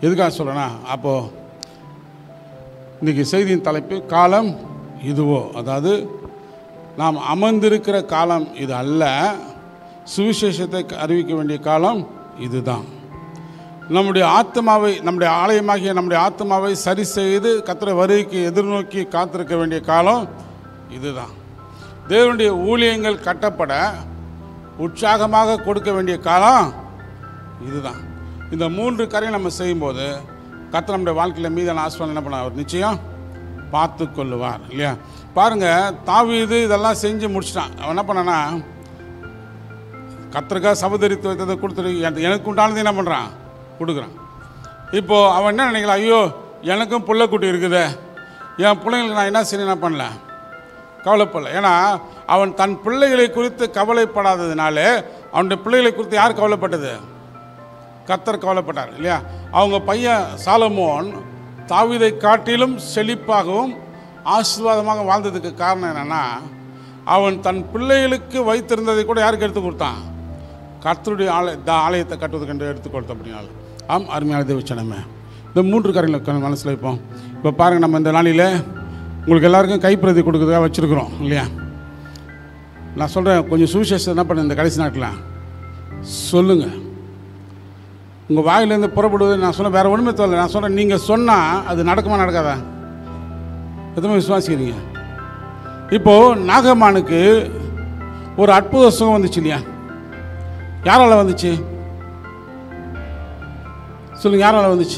எதுக்காக சொல்கிறேன்னா அப்போது இன்றைக்கி செய்தியின் தலைப்பு காலம் இதுவோ அதாவது நாம் அமர்ந்திருக்கிற காலம் இது அல்ல சுவிசேஷத்தை அறிவிக்க வேண்டிய காலம் இதுதான் நம்முடைய ஆத்மாவை நம்முடைய ஆலயமாகிய நம்முடைய ஆத்மாவை சரி செய்து கத்திர வருகைக்கு எதிர்நோக்கி காத்திருக்க வேண்டிய காலம் இதுதான் தேவனுடைய ஊழியங்கள் கட்டப்பட உற்சாகமாக கொடுக்க வேண்டிய காலம் இதுதான் இந்த மூன்று காரியம் நம்ம செய்யும்போது கர்த்தர் நம்முடைய வாழ்க்கையில் மீதான ஆஸ்வாதம் என்ன பண்ண அவர் நிச்சயம் பார்த்து கொள்ளுவார் இல்லையா பாருங்க தாவீது இதெல்லாம் செஞ்சு முடிச்சிட்டான் அவன் என்ன பண்ணானா கத்திரிக்காய் சபதரித்து வைத்ததை கொடுத்துட்டு எனக்கு- எனக்கு உண்டானது என்ன பண்ணுறான் கொடுக்குறான் இப்போது அவன் என்ன நினைக்கலாம் ஐயோ எனக்கும் புள்ளக்குட்டி இருக்குதே என் பிள்ளைங்களுக்கு நான் என்ன சரி நான் பண்ணல கவலைப்படல ஏன்னா அவன் தன் பிள்ளைகளை குறித்து கவலைப்படாததுனாலே அவனுடைய பிள்ளைகளை குறித்து யார் கவலைப்பட்டது கத்தர் கவலைப்பட்டார் இல்லையா அவங்க பையன் சாலமோன் தாவீதை காட்டிலும் செழிப்பாகவும் ஆசீர்வாதமாக வாழ்ந்ததுக்கு காரணம் என்னென்னா அவன் தன் பிள்ளைகளுக்கு வைத்திருந்ததை கூட யாருக்கு எடுத்து கொடுத்தான் கர்த்தருடைய ஆலய த ஆலயத்தை கட்டுவதுக்கு என்று எடுத்து கொடுத்த அப்படின்னால ஆம் அருமையான தேவச்சனமே இந்த மூன்று காரியங்களை மனசில் வைப்போம் இப்போ பாருங்கள் நம்ம இந்த நாளில் உங்களுக்கு எல்லாருக்கும் கைப்பிரதி கொடுக்குறதுக்காக வச்சுருக்குறோம் இல்லையா நான் சொல்கிறேன் கொஞ்சம் சுவிசேஷம் என்ன பண்ண இந்த கடைசி நாட்டில் சொல்லுங்கள் உங்கள் வாயிலேருந்து புறப்படுவது நான் சொன்ன வேறு ஒன்றுமே தெரியல நான் சொல்கிறேன் நீங்கள் சொன்னால் அது நடக்குமா நடக்காதா எதுவுமே விசுவாசிக்கிறீங்க இப்போது நாகமானுக்கு ஒரு அற்புத சுகம் வந்துச்சு இல்லையா யாரால வந்துச்சு சொல்லுங்க யாரால வந்துச்சு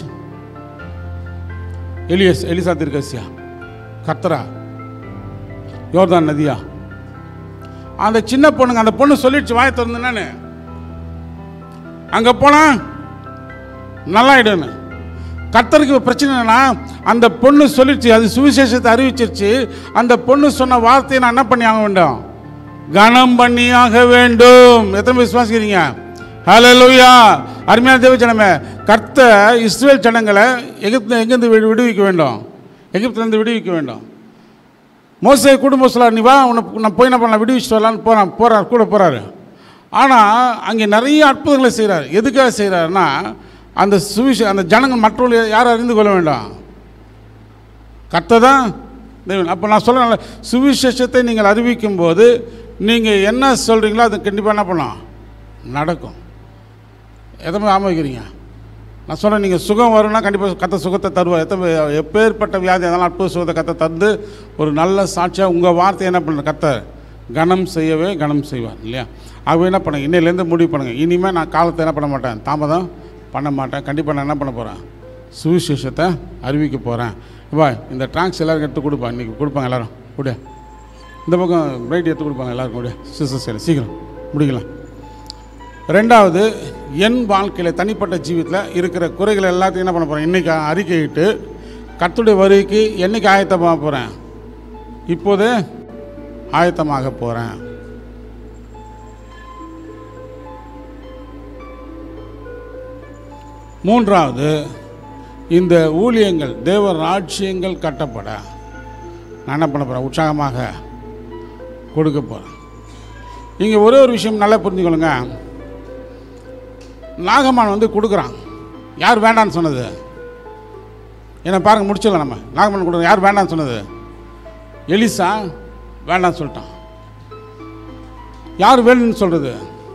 எலியஸ் எலிசா திருக்கசியா கத்தரா யோர்தான் நதியா அந்த சின்ன பொண்ணுங்க அந்த பொண்ணு சொல்லிடுச்சு வாயை திறந்து அங்கே போனா நல்லாயிடுன்னு கர்த்தருக்கு பிரச்சனை என்னன்னா அந்த பொண்ணு சொல்லிடுச்சு அது சுவிசேஷத்தை அறிவிச்சிருச்சு அந்த பொண்ணு சொன்ன வார்த்தையை நான் என்ன பண்ணி ஆக வேண்டும் கனம் பண்ணியாக வேண்டும் எத்தனை பேர் விசுவாசிக்கிறீங்க ஹalleluya அருமையான தேவச்சனமே கர்த்த இஸ்ரேல் ஜனங்களை எகிப்து எங்கேருந்து விடு- விடுவிக்க வேண்டும் எகிப்திலேருந்து விடுவிக்க வேண்டும் மோசே குடும்ப சொல்லார் நீ வா உன்னை நான் போய் என்ன பண்ணலாம் விடுவிச்சுட்டு வரலான்னு போகிறான் போகிறார் கூட போகிறாரு ஆனால் அங்கே நிறைய அற்புதங்களை செய்கிறார் எதுக்காக செய்கிறாருன்னா அந்த சுவிச அந்த ஜனங்கள் மற்றவர்கள் யார் அறிந்து கொள்ள வேண்டாம் கர்த்தர் தான் தேவன் அப்போ நான் சொல்கிறேன் சுவிசேஷத்தை நீங்கள் அறிவிக்கும் போது நீங்கள் என்ன சொல்கிறீங்களோ அது கண்டிப்பாக என்ன பண்ணலாம் நடக்கும் எத்தனை ஆமாம் வைக்கிறீங்க நான் சொல்கிறேன் நீங்கள் சுகம் வரும்னா கண்டிப்பாக கத்த சுகத்தை தருவார் எத்தனை எப்பேற்பட்ட வியாதி அதெல்லாம் அற்புத சுகத்தை கத்த தந்து ஒரு நல்ல சாட்சியாக உங்கள் வார்த்தை என்ன பண்ணுற கத்த கனம் செய்யவே கனம் செய்வார் இல்லையா ஆகவே என்ன பண்ணுங்க இன்னையிலேருந்து முடிவு பண்ணுங்கள் இனிமேல் நான் காலத்தை என்ன பண்ண மாட்டேன் தாமதம் பண்ண மாட்டேன் கண்டிப்பாக நான் என்ன பண்ண போகிறேன் சுவிசேஷத்தை அறிவிக்க போகிறேன் வா இந்த ட்ராங்க்ஸ் எல்லாருக்கும் எடுத்து கொடுப்பா இன்றைக்கி கொடுப்பாங்க எல்லாரும் கூட இந்த பக்கம் பிரைட் எடுத்து கொடுப்பாங்க எல்லாருக்கும் கூட சிஸ்டர்ஸ் எல்லாம் சீக்கிரம் முடிக்கலாம் ரெண்டாவது என் வாழ்க்கையில் தனிப்பட்ட ஜீவிதத்தில் இருக்கிற குறைகள் எல்லாத்தையும் என்ன பண்ண போகிறேன் இன்றைக்கி அறிக்கையிட்டு கர்த்தருடைய வருகைக்கு என்னைக்கு ஆயத்தமாக போகிறேன் இப்போது ஆயத்தமாக போகிறேன் மூன்றாவது இந்த ஊழியங்கள் தேவ ராஜ்யங்கள் கட்டப்பட நான் என்ன பண்ண போகிறேன் உற்சாகமாக கொடுக்க போகிறேன் இங்கே ஒரே ஒரு விஷயம் நல்லா புரிஞ்சுக்கொள்ளுங்க நாகமான் வந்து கொடுக்குறான் யார் வேண்டான்னு சொன்னது என்ன பாருங்க முடிச்சிடலாம் நம்ம நாகமான் கொடுக்குறோம் யார் வேண்டான்னு சொன்னது எலிசா வேண்டான்னு சொல்லிட்டான் யார் வேணும்னு சொல்கிறது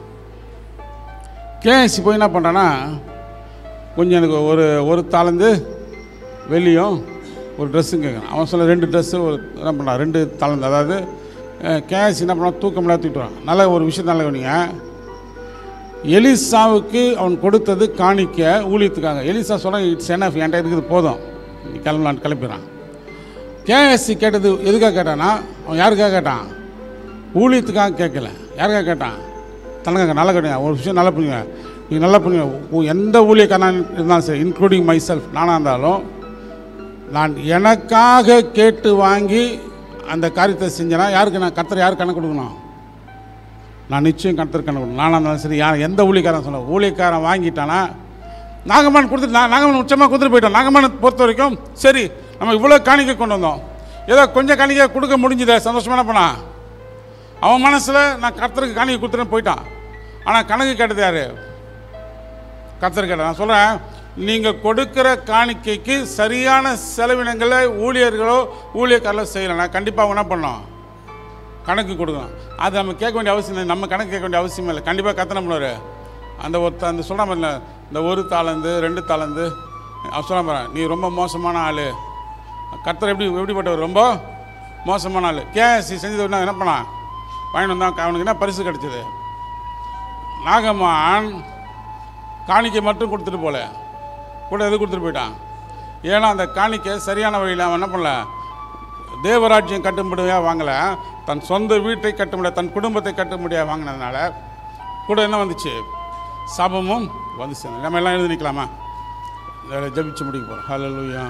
கேஎஸ்சி போய் என்ன பண்ணுறான்னா கொஞ்சம் எனக்கு ஒரு ஒரு தாளந்து வெள்ளியும் ஒரு ட்ரெஸ்ஸும் கேட்குறான் அவன் சொல்ல ரெண்டு ட்ரெஸ்ஸு ஒரு என்ன பண்ணான் ரெண்டு தாளந்து அதாவது கேஎஸ் என்ன பண்ணான் தூக்கம் இல்லாத தூக்கிட்டு வரான் நல்ல ஒரு விஷயம் நல்ல கவனிங்க எலிசாவுக்கு அவன் கொடுத்தது காணிக்க ஊழியத்துக்காக எலிசா சொல்ல இட்ஸ் என்எஃப் என்கிட்ட இருக்குது போதும் நீ கிளம்பலான்னு கிளம்பிடுறான் கேஎஸ்சி கேட்டது எதுக்காக கேட்டானா அவன் யாருக்காக கேட்டான் ஊழியத்துக்காக கேட்கல யாருக்காக கேட்டான் தனக்காக நல்லா கேட்டீங்க ஒரு விஷயம் நல்லா புரியுங்க நீ நல்லா புரியுங்க எந்த ஊழியக்காரன் இருந்தாலும் சரி இன்க்ளூடிங் மை செல்ஃப் நானாக இருந்தாலும் நான் எனக்காக கேட்டு வாங்கி அந்த காரியத்தை செஞ்சேன்னா யாருக்கு நான் கர்த்தர் யாருக்கு கணக்கு கொடுக்கணும் நான் நிச்சயம் கர்த்தர் கணக்கு கொடுக்கணும் நானாக இருந்தாலும் சரி யார் எந்த ஊழியக்காரன் சொல்ல ஊழியக்காரன் வாங்கிட்டானா நாகமான் கொடுத்துட்டு நான் நாகமான் உச்சமாக கொடுத்துட்டு போயிட்டோம் நாகமானை பொறுத்த வரைக்கும் சரி நம்ம இவ்வளோ காணிக்கை கொண்டு வந்தோம் ஏதோ கொஞ்சம் காணிக்கை கொடுக்க முடிஞ்சுதே சந்தோஷமா என்ன பண்ணா அவன் மனசில் நான் கர்த்தருக்கு காணிக்கை கொடுத்துட்டு போயிட்டான் ஆனால் கணக்கு கேட்டது யார் கர்த்தர் கேட்டேன் நான் சொல்கிறேன் நீங்கள் கொடுக்கிற காணிக்கைக்கு சரியான செலவினங்களை ஊழியர்களோ ஊழியக்காரர்களோ செய்யலைன்னா கண்டிப்பாக அவங்க என்ன பண்ணோம் கணக்கு கொடுக்கணும் அது நம்ம கேட்க வேண்டிய அவசியம் இல்லை நம்ம கணக்கு கேட்க வேண்டிய அவசியம் இல்லை கண்டிப்பாக கத்தனை பண்ணுவார் அந்த ஒருத்த அந்த சொல்கிறாம இல்லை இந்த ஒரு தாளந்து ரெண்டு தாளந்து அவன் சொல்ல பாரு நீ ரொம்ப மோசமான ஆள் கர்த்தர் எப்படி எப்படிப்பட்டவர் ரொம்ப மோசமான ஆள் கேஎஸ்சி செஞ்சது என்ன என்ன பண்ணான் வாங்கிட்டு வந்தான் அவனுக்கு என்ன பரிசு கிடைச்சது நாகம்மான் காணிக்கை மட்டும் கொடுத்துட்டு போல கூட எது கொடுத்துட்டு போயிட்டான் ஏன்னா அந்த காணிக்கை சரியான வழியில் அவன் என்ன பண்ணல தேவராஜ்யம் கட்டும்படியாக வாங்கலை தன் சொந்த வீட்டை கட்ட முடியாது தன் குடும்பத்தை கட்ட முடியாது வாங்கினதுனால கூட என்ன வந்துச்சு சாபமும் வந்து சேர்ந்து நம்ம எல்லாம் எழுதி நிற்கலாமா இதில் ஜபிச்சு முடிக்க போகிறோம் ஹalleluya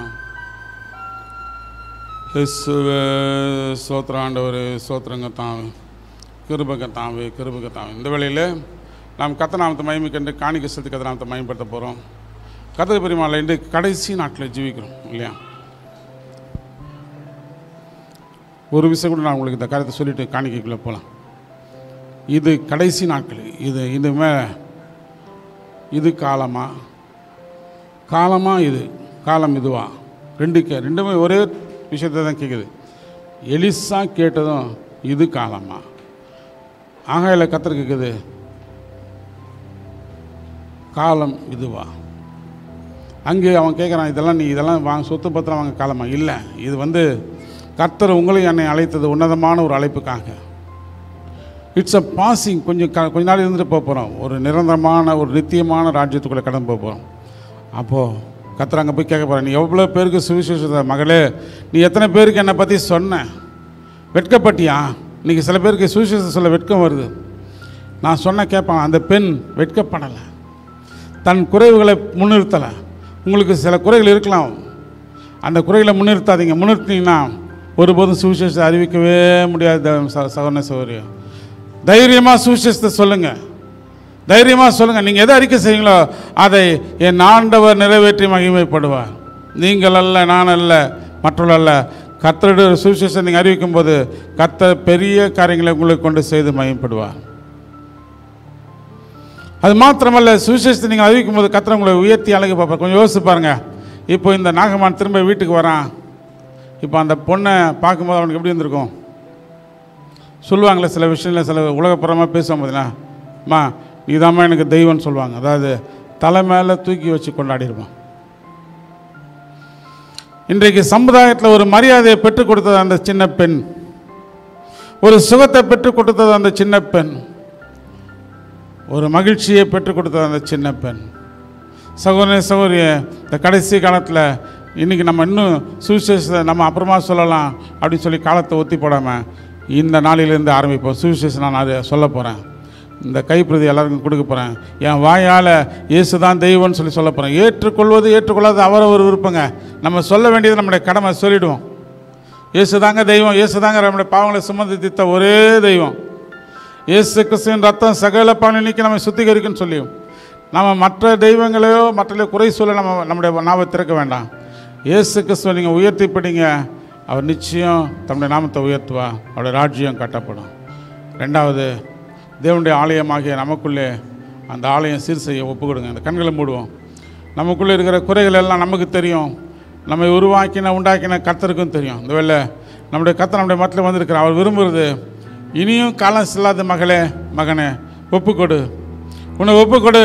இயேசுவே சோத்திர ஆண்டவர் சோத்திரங்க தாவே கிருபக தாவே கிருபக தாவே இந்த வேளையில் நாம் கத்தநாமத்தை மயமிக்கென்று காணிக்க செலுத்தி கத்தநாமத்தை மயம்படுத்த போகிறோம் கதை பெருமாள் இன்று கடைசி நாட்டில் ஜீவிக்கிறோம் இல்லையா ஒரு விஷயம் கூட நான் உங்களுக்கு இந்த காரியத்தை சொல்லிட்டு காணிக்கைக்குள்ளே போகலாம் இது கடைசி நாட்கள் இது இது மே இது காலமா காலமா இது காலம் இதுவா ரெண்டு கே ரெண்டுமே ஒரே விஷயத்தை தான் கேட்குது எலிசா கேட்டதும் இது காலமா ஆகாயில் கத்தர் கேட்குது காலம் இதுவா அங்கே அவன் கேட்குறான் இதெல்லாம் நீ இதெல்லாம் வாங்க சொத்து பத்திரம் வாங்க காலமா இல்லை இது வந்து கர்த்தர் உங்களையும் என்னை அழைத்தது உன்னதமான ஒரு அழைப்புக்காக இட்ஸ் அ பாசிங் கொஞ்சம் க கொஞ்ச நாள் இருந்துட்டு போக போகிறோம் ஒரு நிரந்தரமான ஒரு நித்தியமான ராஜ்யத்துக்குள்ளே கடந்து போக போகிறோம் அப்போது கர்த்தர் அங்கே போய் கேட்க போகிறேன் நீ எவ்வளோ பேருக்கு சுவிசேஷத்தை மகளே நீ எத்தனை பேருக்கு என்னை பற்றி சொன்ன வெட்கப்பட்டியா இன்றைக்கி சில பேருக்கு சுவிசேஷம் சொல்ல வெட்கம் வருது நான் சொன்ன கேட்பான் அந்த பெண் வெட்கப்படலை தன் குறைவுகளை முன்னிறுத்தலை உங்களுக்கு சில குறைகள் இருக்கலாம் அந்த குறைகளை முன்னிறுத்தாதீங்க முன்னிறுத்தினீங்கன்னா ஒருபோதும் சுவிசேஷத்தை அறிவிக்கவே முடியாது சகோதர சௌகரியம் தைரியமாக சுவிசேஷத்தை சொல்லுங்கள் தைரியமாக சொல்லுங்கள் நீங்கள் எதை அறிக்கை செய்வீங்களோ அதை என் ஆண்டவர் நிறைவேற்றி மகிமைப்படுவார் நீங்கள் அல்ல நான் அல்ல மற்றவர்கள் அல்ல கர்த்தருடைய சுவிசேஷம் நீங்கள் அறிவிக்கும் போது கர்த்தர் பெரிய காரியங்களை உங்களுக்கு கொண்டு செய்து மகிமைப்படுவார் அது மாத்திரமல்ல சுவிசேஷத்தை நீங்கள் அறிவிக்கும் போது கர்த்தர் உங்களை உயர்த்தி அழகு பார்ப்பார் கொஞ்சம் யோசிச்சு பாருங்க இப்போ இந்த நாகமான் திரும்ப வீட்டுக்கு வரான் இப்போ அந்த பொண்ணை பார்க்கும்போது அவனுக்கு எப்படி இருந்திருக்கும் சொல்லுவாங்களே சில விஷயங்கள் சில உலகப்புறமாக பேசுவாங்க பார்த்தீங்களா அம்மா நீதாம்மா எனக்கு தெய்வம்னு சொல்லுவாங்க அதாவது தலை மேலே தூக்கி வச்சு கொண்டாடிடுவான் இன்றைக்கு சமுதாயத்தில் ஒரு மரியாதையை பெற்றுக் கொடுத்தது அந்த சின்ன பெண் ஒரு சுகத்தை பெற்றுக் கொடுத்தது அந்த சின்ன பெண் ஒரு மகிழ்ச்சியை பெற்றுக் கொடுத்தது அந்த சின்ன பெண் சகோதர சகோதரிய இந்த கடைசி காலத்தில் இன்றைக்கி நம்ம இன்னும் சுவிசேஷத்தை நம்ம அப்புறமா சொல்லலாம் அப்படின்னு சொல்லி காலத்தை ஒத்தி போடாமல் இந்த நாளிலிருந்து ஆரம்பிப்போம் சுவிசேஷம் நான் அதை சொல்ல போகிறேன் இந்த கைப்பிரதி எல்லாருக்கும் கொடுக்க போகிறேன் என் வாயால் இயேசு தான் தெய்வம்னு சொல்லி சொல்ல போகிறேன் ஏற்றுக்கொள்வது ஏற்றுக்கொள்ளாத அவரவர் விருப்பங்க நம்ம சொல்ல வேண்டியது நம்முடைய கடமை சொல்லிடுவோம் இயேசு தாங்க தெய்வம் இயேசு தாங்க நம்முடைய பாவங்களை சுமந்து தீர்த்த ஒரே தெய்வம் இயேசு கிறிஸ்துவின் ரத்தம் சகல பாவனை நீக்கி நம்மை சுத்திகரிக்குன்னு சொல்லியும் நம்ம மற்ற தெய்வங்களையோ மற்ற குறை சொல்ல நம்ம நம்முடைய நாவை திறக்க வேண்டாம் இயேசு கிறிஸ்துவை நீங்கள் உயர்த்தி படிங்க அவர் நிச்சயம் தம்முடைய நாமத்தை உயர்த்துவா அவருடைய ராஜ்யம் கட்டப்படும் ரெண்டாவது தேவனுடைய ஆலயமாகிய நமக்குள்ளே அந்த ஆலயம் சீர் செய்ய ஒப்பு கொடுங்க அந்த கண்களை மூடுவோம் நமக்குள்ளே இருக்கிற குறைகள் எல்லாம் நமக்கு தெரியும் நம்மை உருவாக்கின உண்டாக்கின கர்த்தருக்கும் தெரியும் இந்த வேலை நம்முடைய கர்த்தர் நம்முடைய மட்டில் வந்திருக்கிறார் அவர் விரும்புகிறது இனியும் காலம் செல்லாத மகளே மகனே ஒப்புக்கொடு உன்னை ஒப்புக்கொடு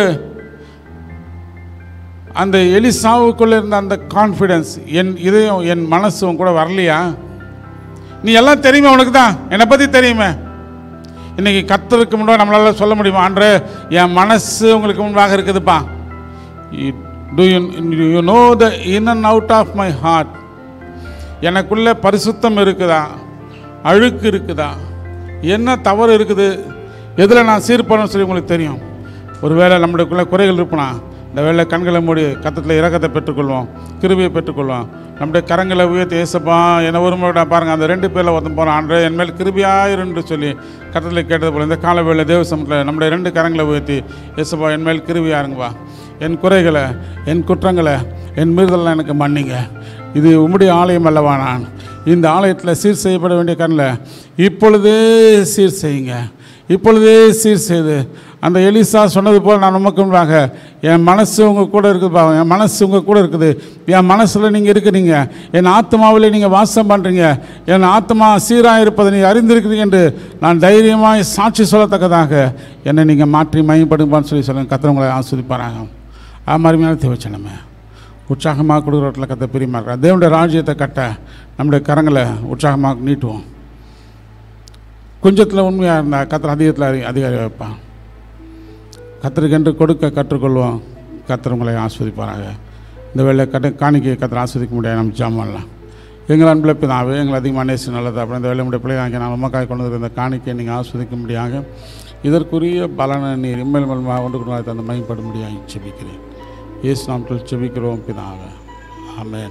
அந்த எலிசாவுக்குள்ளே இருந்த அந்த கான்ஃபிடென்ஸ் என் இதயம் என் மனசு உன் கூட வரலையா நீ எல்லாம் தெரியுமே உனக்கு தான் என்னை பற்றி தெரியுமே இன்னைக்கு கத்தருக்கு முன்பாக நம்மளால சொல்ல முடியுமா அன்று என் மனசு உங்களுக்கு முன்பாக இருக்குதுப்பா to you you know the in and out of my heart எனக்குள்ள பரிசுத்தம் இருக்குதா அழுக்கு இருக்குதா என்ன தவறு இருக்குது எதில் நான் சீர்படணும்னு சொல்லி உங்களுக்கு தெரியும் ஒருவேளை நம்மளுக்குள்ள குறைகள் இருப்பனா இந்த வேலை கண்களை மூடி கத்தத்தில் இறக்கத்தை பெற்றுக்கொள்வோம் கிருபியை பெற்றுக்கொள்வோம் நம்முடைய கரங்களை உயர்த்தி ஏசப்பா என்ன ஒரு முறை பாருங்கள் அந்த ரெண்டு பேரில் ஒருத்தன் போகிறான் ஆண்டு என் மேல் கிருபியாயிருந்து சொல்லி கத்தத்தில் கேட்டது போல இந்த கால வேலை தேவசமத்தில் நம்முடைய ரெண்டு கரங்களை உயர்த்தி ஏசப்பா என் மேல் கிருபியாருங்கப்பா என் குறைகளை என் குற்றங்களை என் மீறுதலை எனக்கு மன்னிங்க இது உம்முடைய ஆலயம் அல்லவா நான் இந்த ஆலயத்தில் சீர் செய்யப்பட வேண்டிய கண்ணில் இப்பொழுதே சீர் செய்யுங்க இப்பொழுதே சீர் செய்து அந்த எலிசா சொன்னது போல் நான் உமக்கும்பாக என் மனசு உங்கள் கூட இருக்குதுப்பா என் மனசு உங்கள் கூட இருக்குது என் மனசில் நீங்கள் இருக்கிறீங்க என் ஆத்மாவில் நீங்கள் வாசம் பண்ணுறீங்க என் ஆத்மா சீராக இருப்பதை நீ அறிந்திருக்கிறீங்க என்று நான் தைரியமாக சாட்சி சொல்லத்தக்கதாக என்னை நீங்கள் மாற்றி மையப்படுங்கப்பான்னு சொல்லி சொல்லுங்கள் கத்திரவங்களை ஆஸ்வதிப்பாராங்க அது மாதிரியான தேவச்சனமே உற்சாகமாக கொடுக்குறவற்றில் கத்த பிரியமாக இருக்கிறார் தேவனுடைய ராஜ்யத்தை கட்ட நம்முடைய கரங்களை உற்சாகமாக நீட்டுவோம் கொஞ்சத்தில் உண்மையாக இருந்தால் கத்திர அதிகத்தில் அதிக அதிகாரி வைப்பான் கத்தருக்கென்று கொடுக்க கற்றுக்கொள்வோம் கத்தர் உங்களை ஆஸ்வதிப்பாராக இந்த வேலை கட்ட காணிக்கையை கத்தர் ஆஸ்வதிக்க முடியாது நம்ம ஜாமான்லாம் எங்கள் அன்பில் பிதாவே எங்களை அதிகமாக நேசி நல்லது அப்புறம் இந்த வேலையுடைய பிள்ளைங்க நான் உமக்காய் கொண்டு வந்த இந்த காணிக்கையை நீங்கள் ஆஸ்வதிக்க முடியாங்க இதற்குரிய பலனை நீர் இம்மல் மூலமாக கொண்டு கொண்டு தந்து மையப்பட முடியாது செபிக்கிறேன் இயேசு நாமத்தில் செபிக்கிறோம் பிதாவே ஆமென்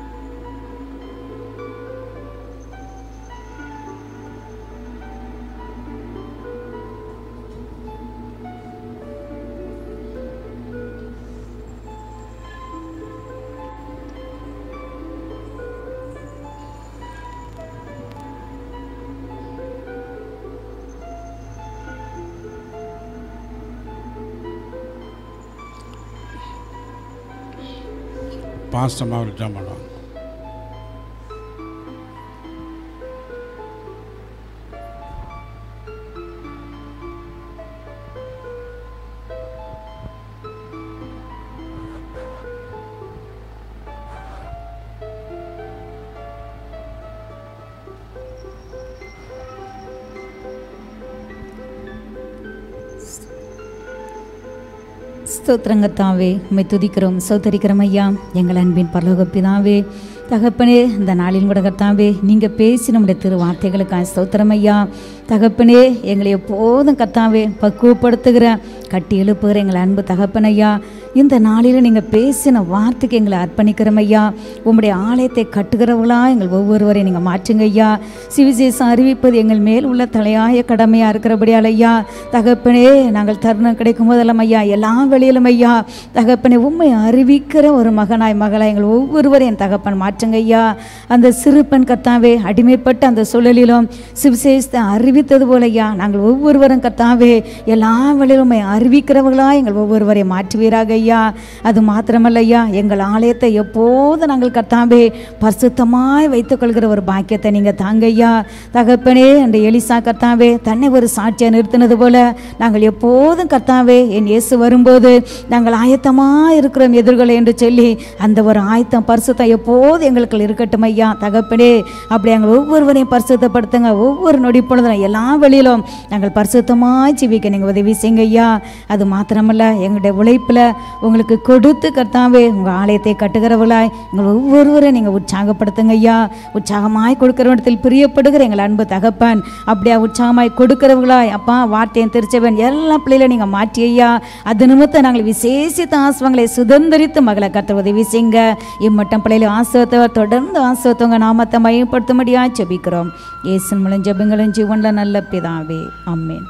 பாஸ்டமாக அவர் ஜாம் பண்ணுவாங்க ஸ்தோத்திரங்கத்தாவே உம்மை துதிக்கிறோம் சோத்தரிக்கிறோம் ஐயா எங்கள் அன்பின் பரலோக பிதாவே தகப்பனே இந்த நாளில் கூட கர்த்தாவே நீங்கள் பேசி நம்முடைய திரு வார்த்தைகளுக்காக ஸ்தோத்திரம் ஐயா தகப்பனே எங்களை எப்போதும் கர்த்தாவே பக்குவப்படுத்துகிற கட்டி எழுப்புகிற எங்கள் அன்பு தகப்பன் ஐயா இந்த நாளில் நீங்கள் பேசின வார்த்தைக்கு எங்களை அர்ப்பணிக்கிறோம் ஐயா உம்முடைய ஆலயத்தை கட்டுகிறவங்களா எங்கள் ஒவ்வொருவரையும் நீங்கள் மாற்றுங்க ஐயா சிவிசேஷம் அறிவிப்பது எங்கள் மேல் உள்ள தலையாய கடமையாக இருக்கிறபடியால் ஐயா தகப்பனே நாங்கள் தருணம் கிடைக்கும் போதெல்லாம் ஐயா எல்லா வெளியிலும் ஐயா தகப்பனே உண்மை அறிவிக்கிற ஒரு மகனாய் மகளாய் எங்கள் ஒவ்வொருவரையும் என் தகப்பன் மாற்றுங்க ஐயா அந்த சிறுப்பன் கத்தாவே அடிமைப்பட்ட அந்த சூழலிலும் சிவசேஷத்தை அறிவித்தது போல ஐயா நாங்கள் ஒவ்வொருவரும் கத்தாவே எல்லா வழியிலும் உம்மை அறிவிக்கிறவர்களா எங்கள் ஒவ்வொருவரையும் மாற்றுவீராக ஐயா அது மாத்திரமல்ல ஐயா எங்கள் ஆலயத்தை எப்போதும் நாங்கள் கத்தாவே பரிசுத்தமாய் வைத்துக்கொள்கிற ஒரு பாக்கியத்தை நீங்கள் தாங்க ஐயா தகப்பனே அந்த எலிசா கர்த்தாவே தன்னை ஒரு சாட்சியாக நிறுத்தினது போல நாங்கள் எப்போதும் கர்த்தாவே என் இயேசு வரும்போது நாங்கள் ஆயத்தமாக இருக்கிறோம் எதிர்கொள்ள என்று சொல்லி அந்த ஒரு ஆயத்தம் பரிசுத்தம் எப்போதும் எங்களுக்கு இருக்கட்டும் ஐயா தகப்பனே அப்படி எங்கள் ஒவ்வொருவரையும் பரிசுத்தப்படுத்துங்க ஒவ்வொரு நொடி பொழுதும் எல்லா வழியிலும் நாங்கள் பரிசுத்தமாக ஜீவிக்க நீங்கள் உதவி செய்யுங்க ஐயா அது மாத்திரமல்ல எங்களுடைய உழைப்பில் உங்களுக்கு கொடுத்து கர்த்தாவே உங்கள் ஆலயத்தை கட்டுகிறவர்களாய் எங்கள் ஒவ்வொருவரையும் நீங்கள் உற்சாகப்படுத்துங்க ஐயா உற்சாகமாய் கொடுக்கிற இடத்தில் பிரியப்படுகிற எங்கள் அன்பு தகப்பன் அப்படியா உற்சாகமாய் கொடுக்கிறவர்களாய் அப்பா வார்த்தையும் திருச்சவன் எல்லா பிள்ளைகளும் நீங்கள் மாற்றி ஐயா அது நிமித்தம் நாங்கள் விசேஷித்த ஆசுவங்களை சுதந்திரித்து மகளை கத்த உதவி செய்யுங்க இம்மட்டம் பிள்ளைகளை ஆசிரியத்தை தொடர்ந்து ஆசிரியத்தவங்க நாமத்தை மையப்படுத்தும்படியா ஜெபிக்கிறோம் இயேசு மூலம் ஜெபங்களும் ஜீவன்ல நல்ல பிதாவே அம்மேன்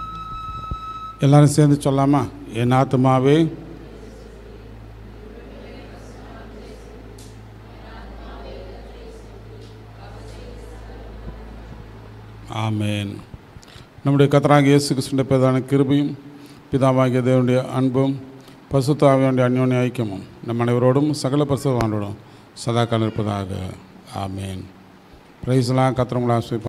எல்லாரும் சேர்ந்து சொல்லாமா என் ஆத்மாவே ஆமேன் நம்முடைய கத்தராக இயேசு கிருஷ்ண பிரதான கிருபையும் பிதாவாகிய தேவனுடைய அன்பும் பசுத்தாவியுடைய அந்யோன்ய ஐக்கியமும் நம் அனைவரோடும் சகல பரிசுவானோடும் சதா இருப்பதாக ஆமேன் பிரைஸ்லாம் கத்திரங்களா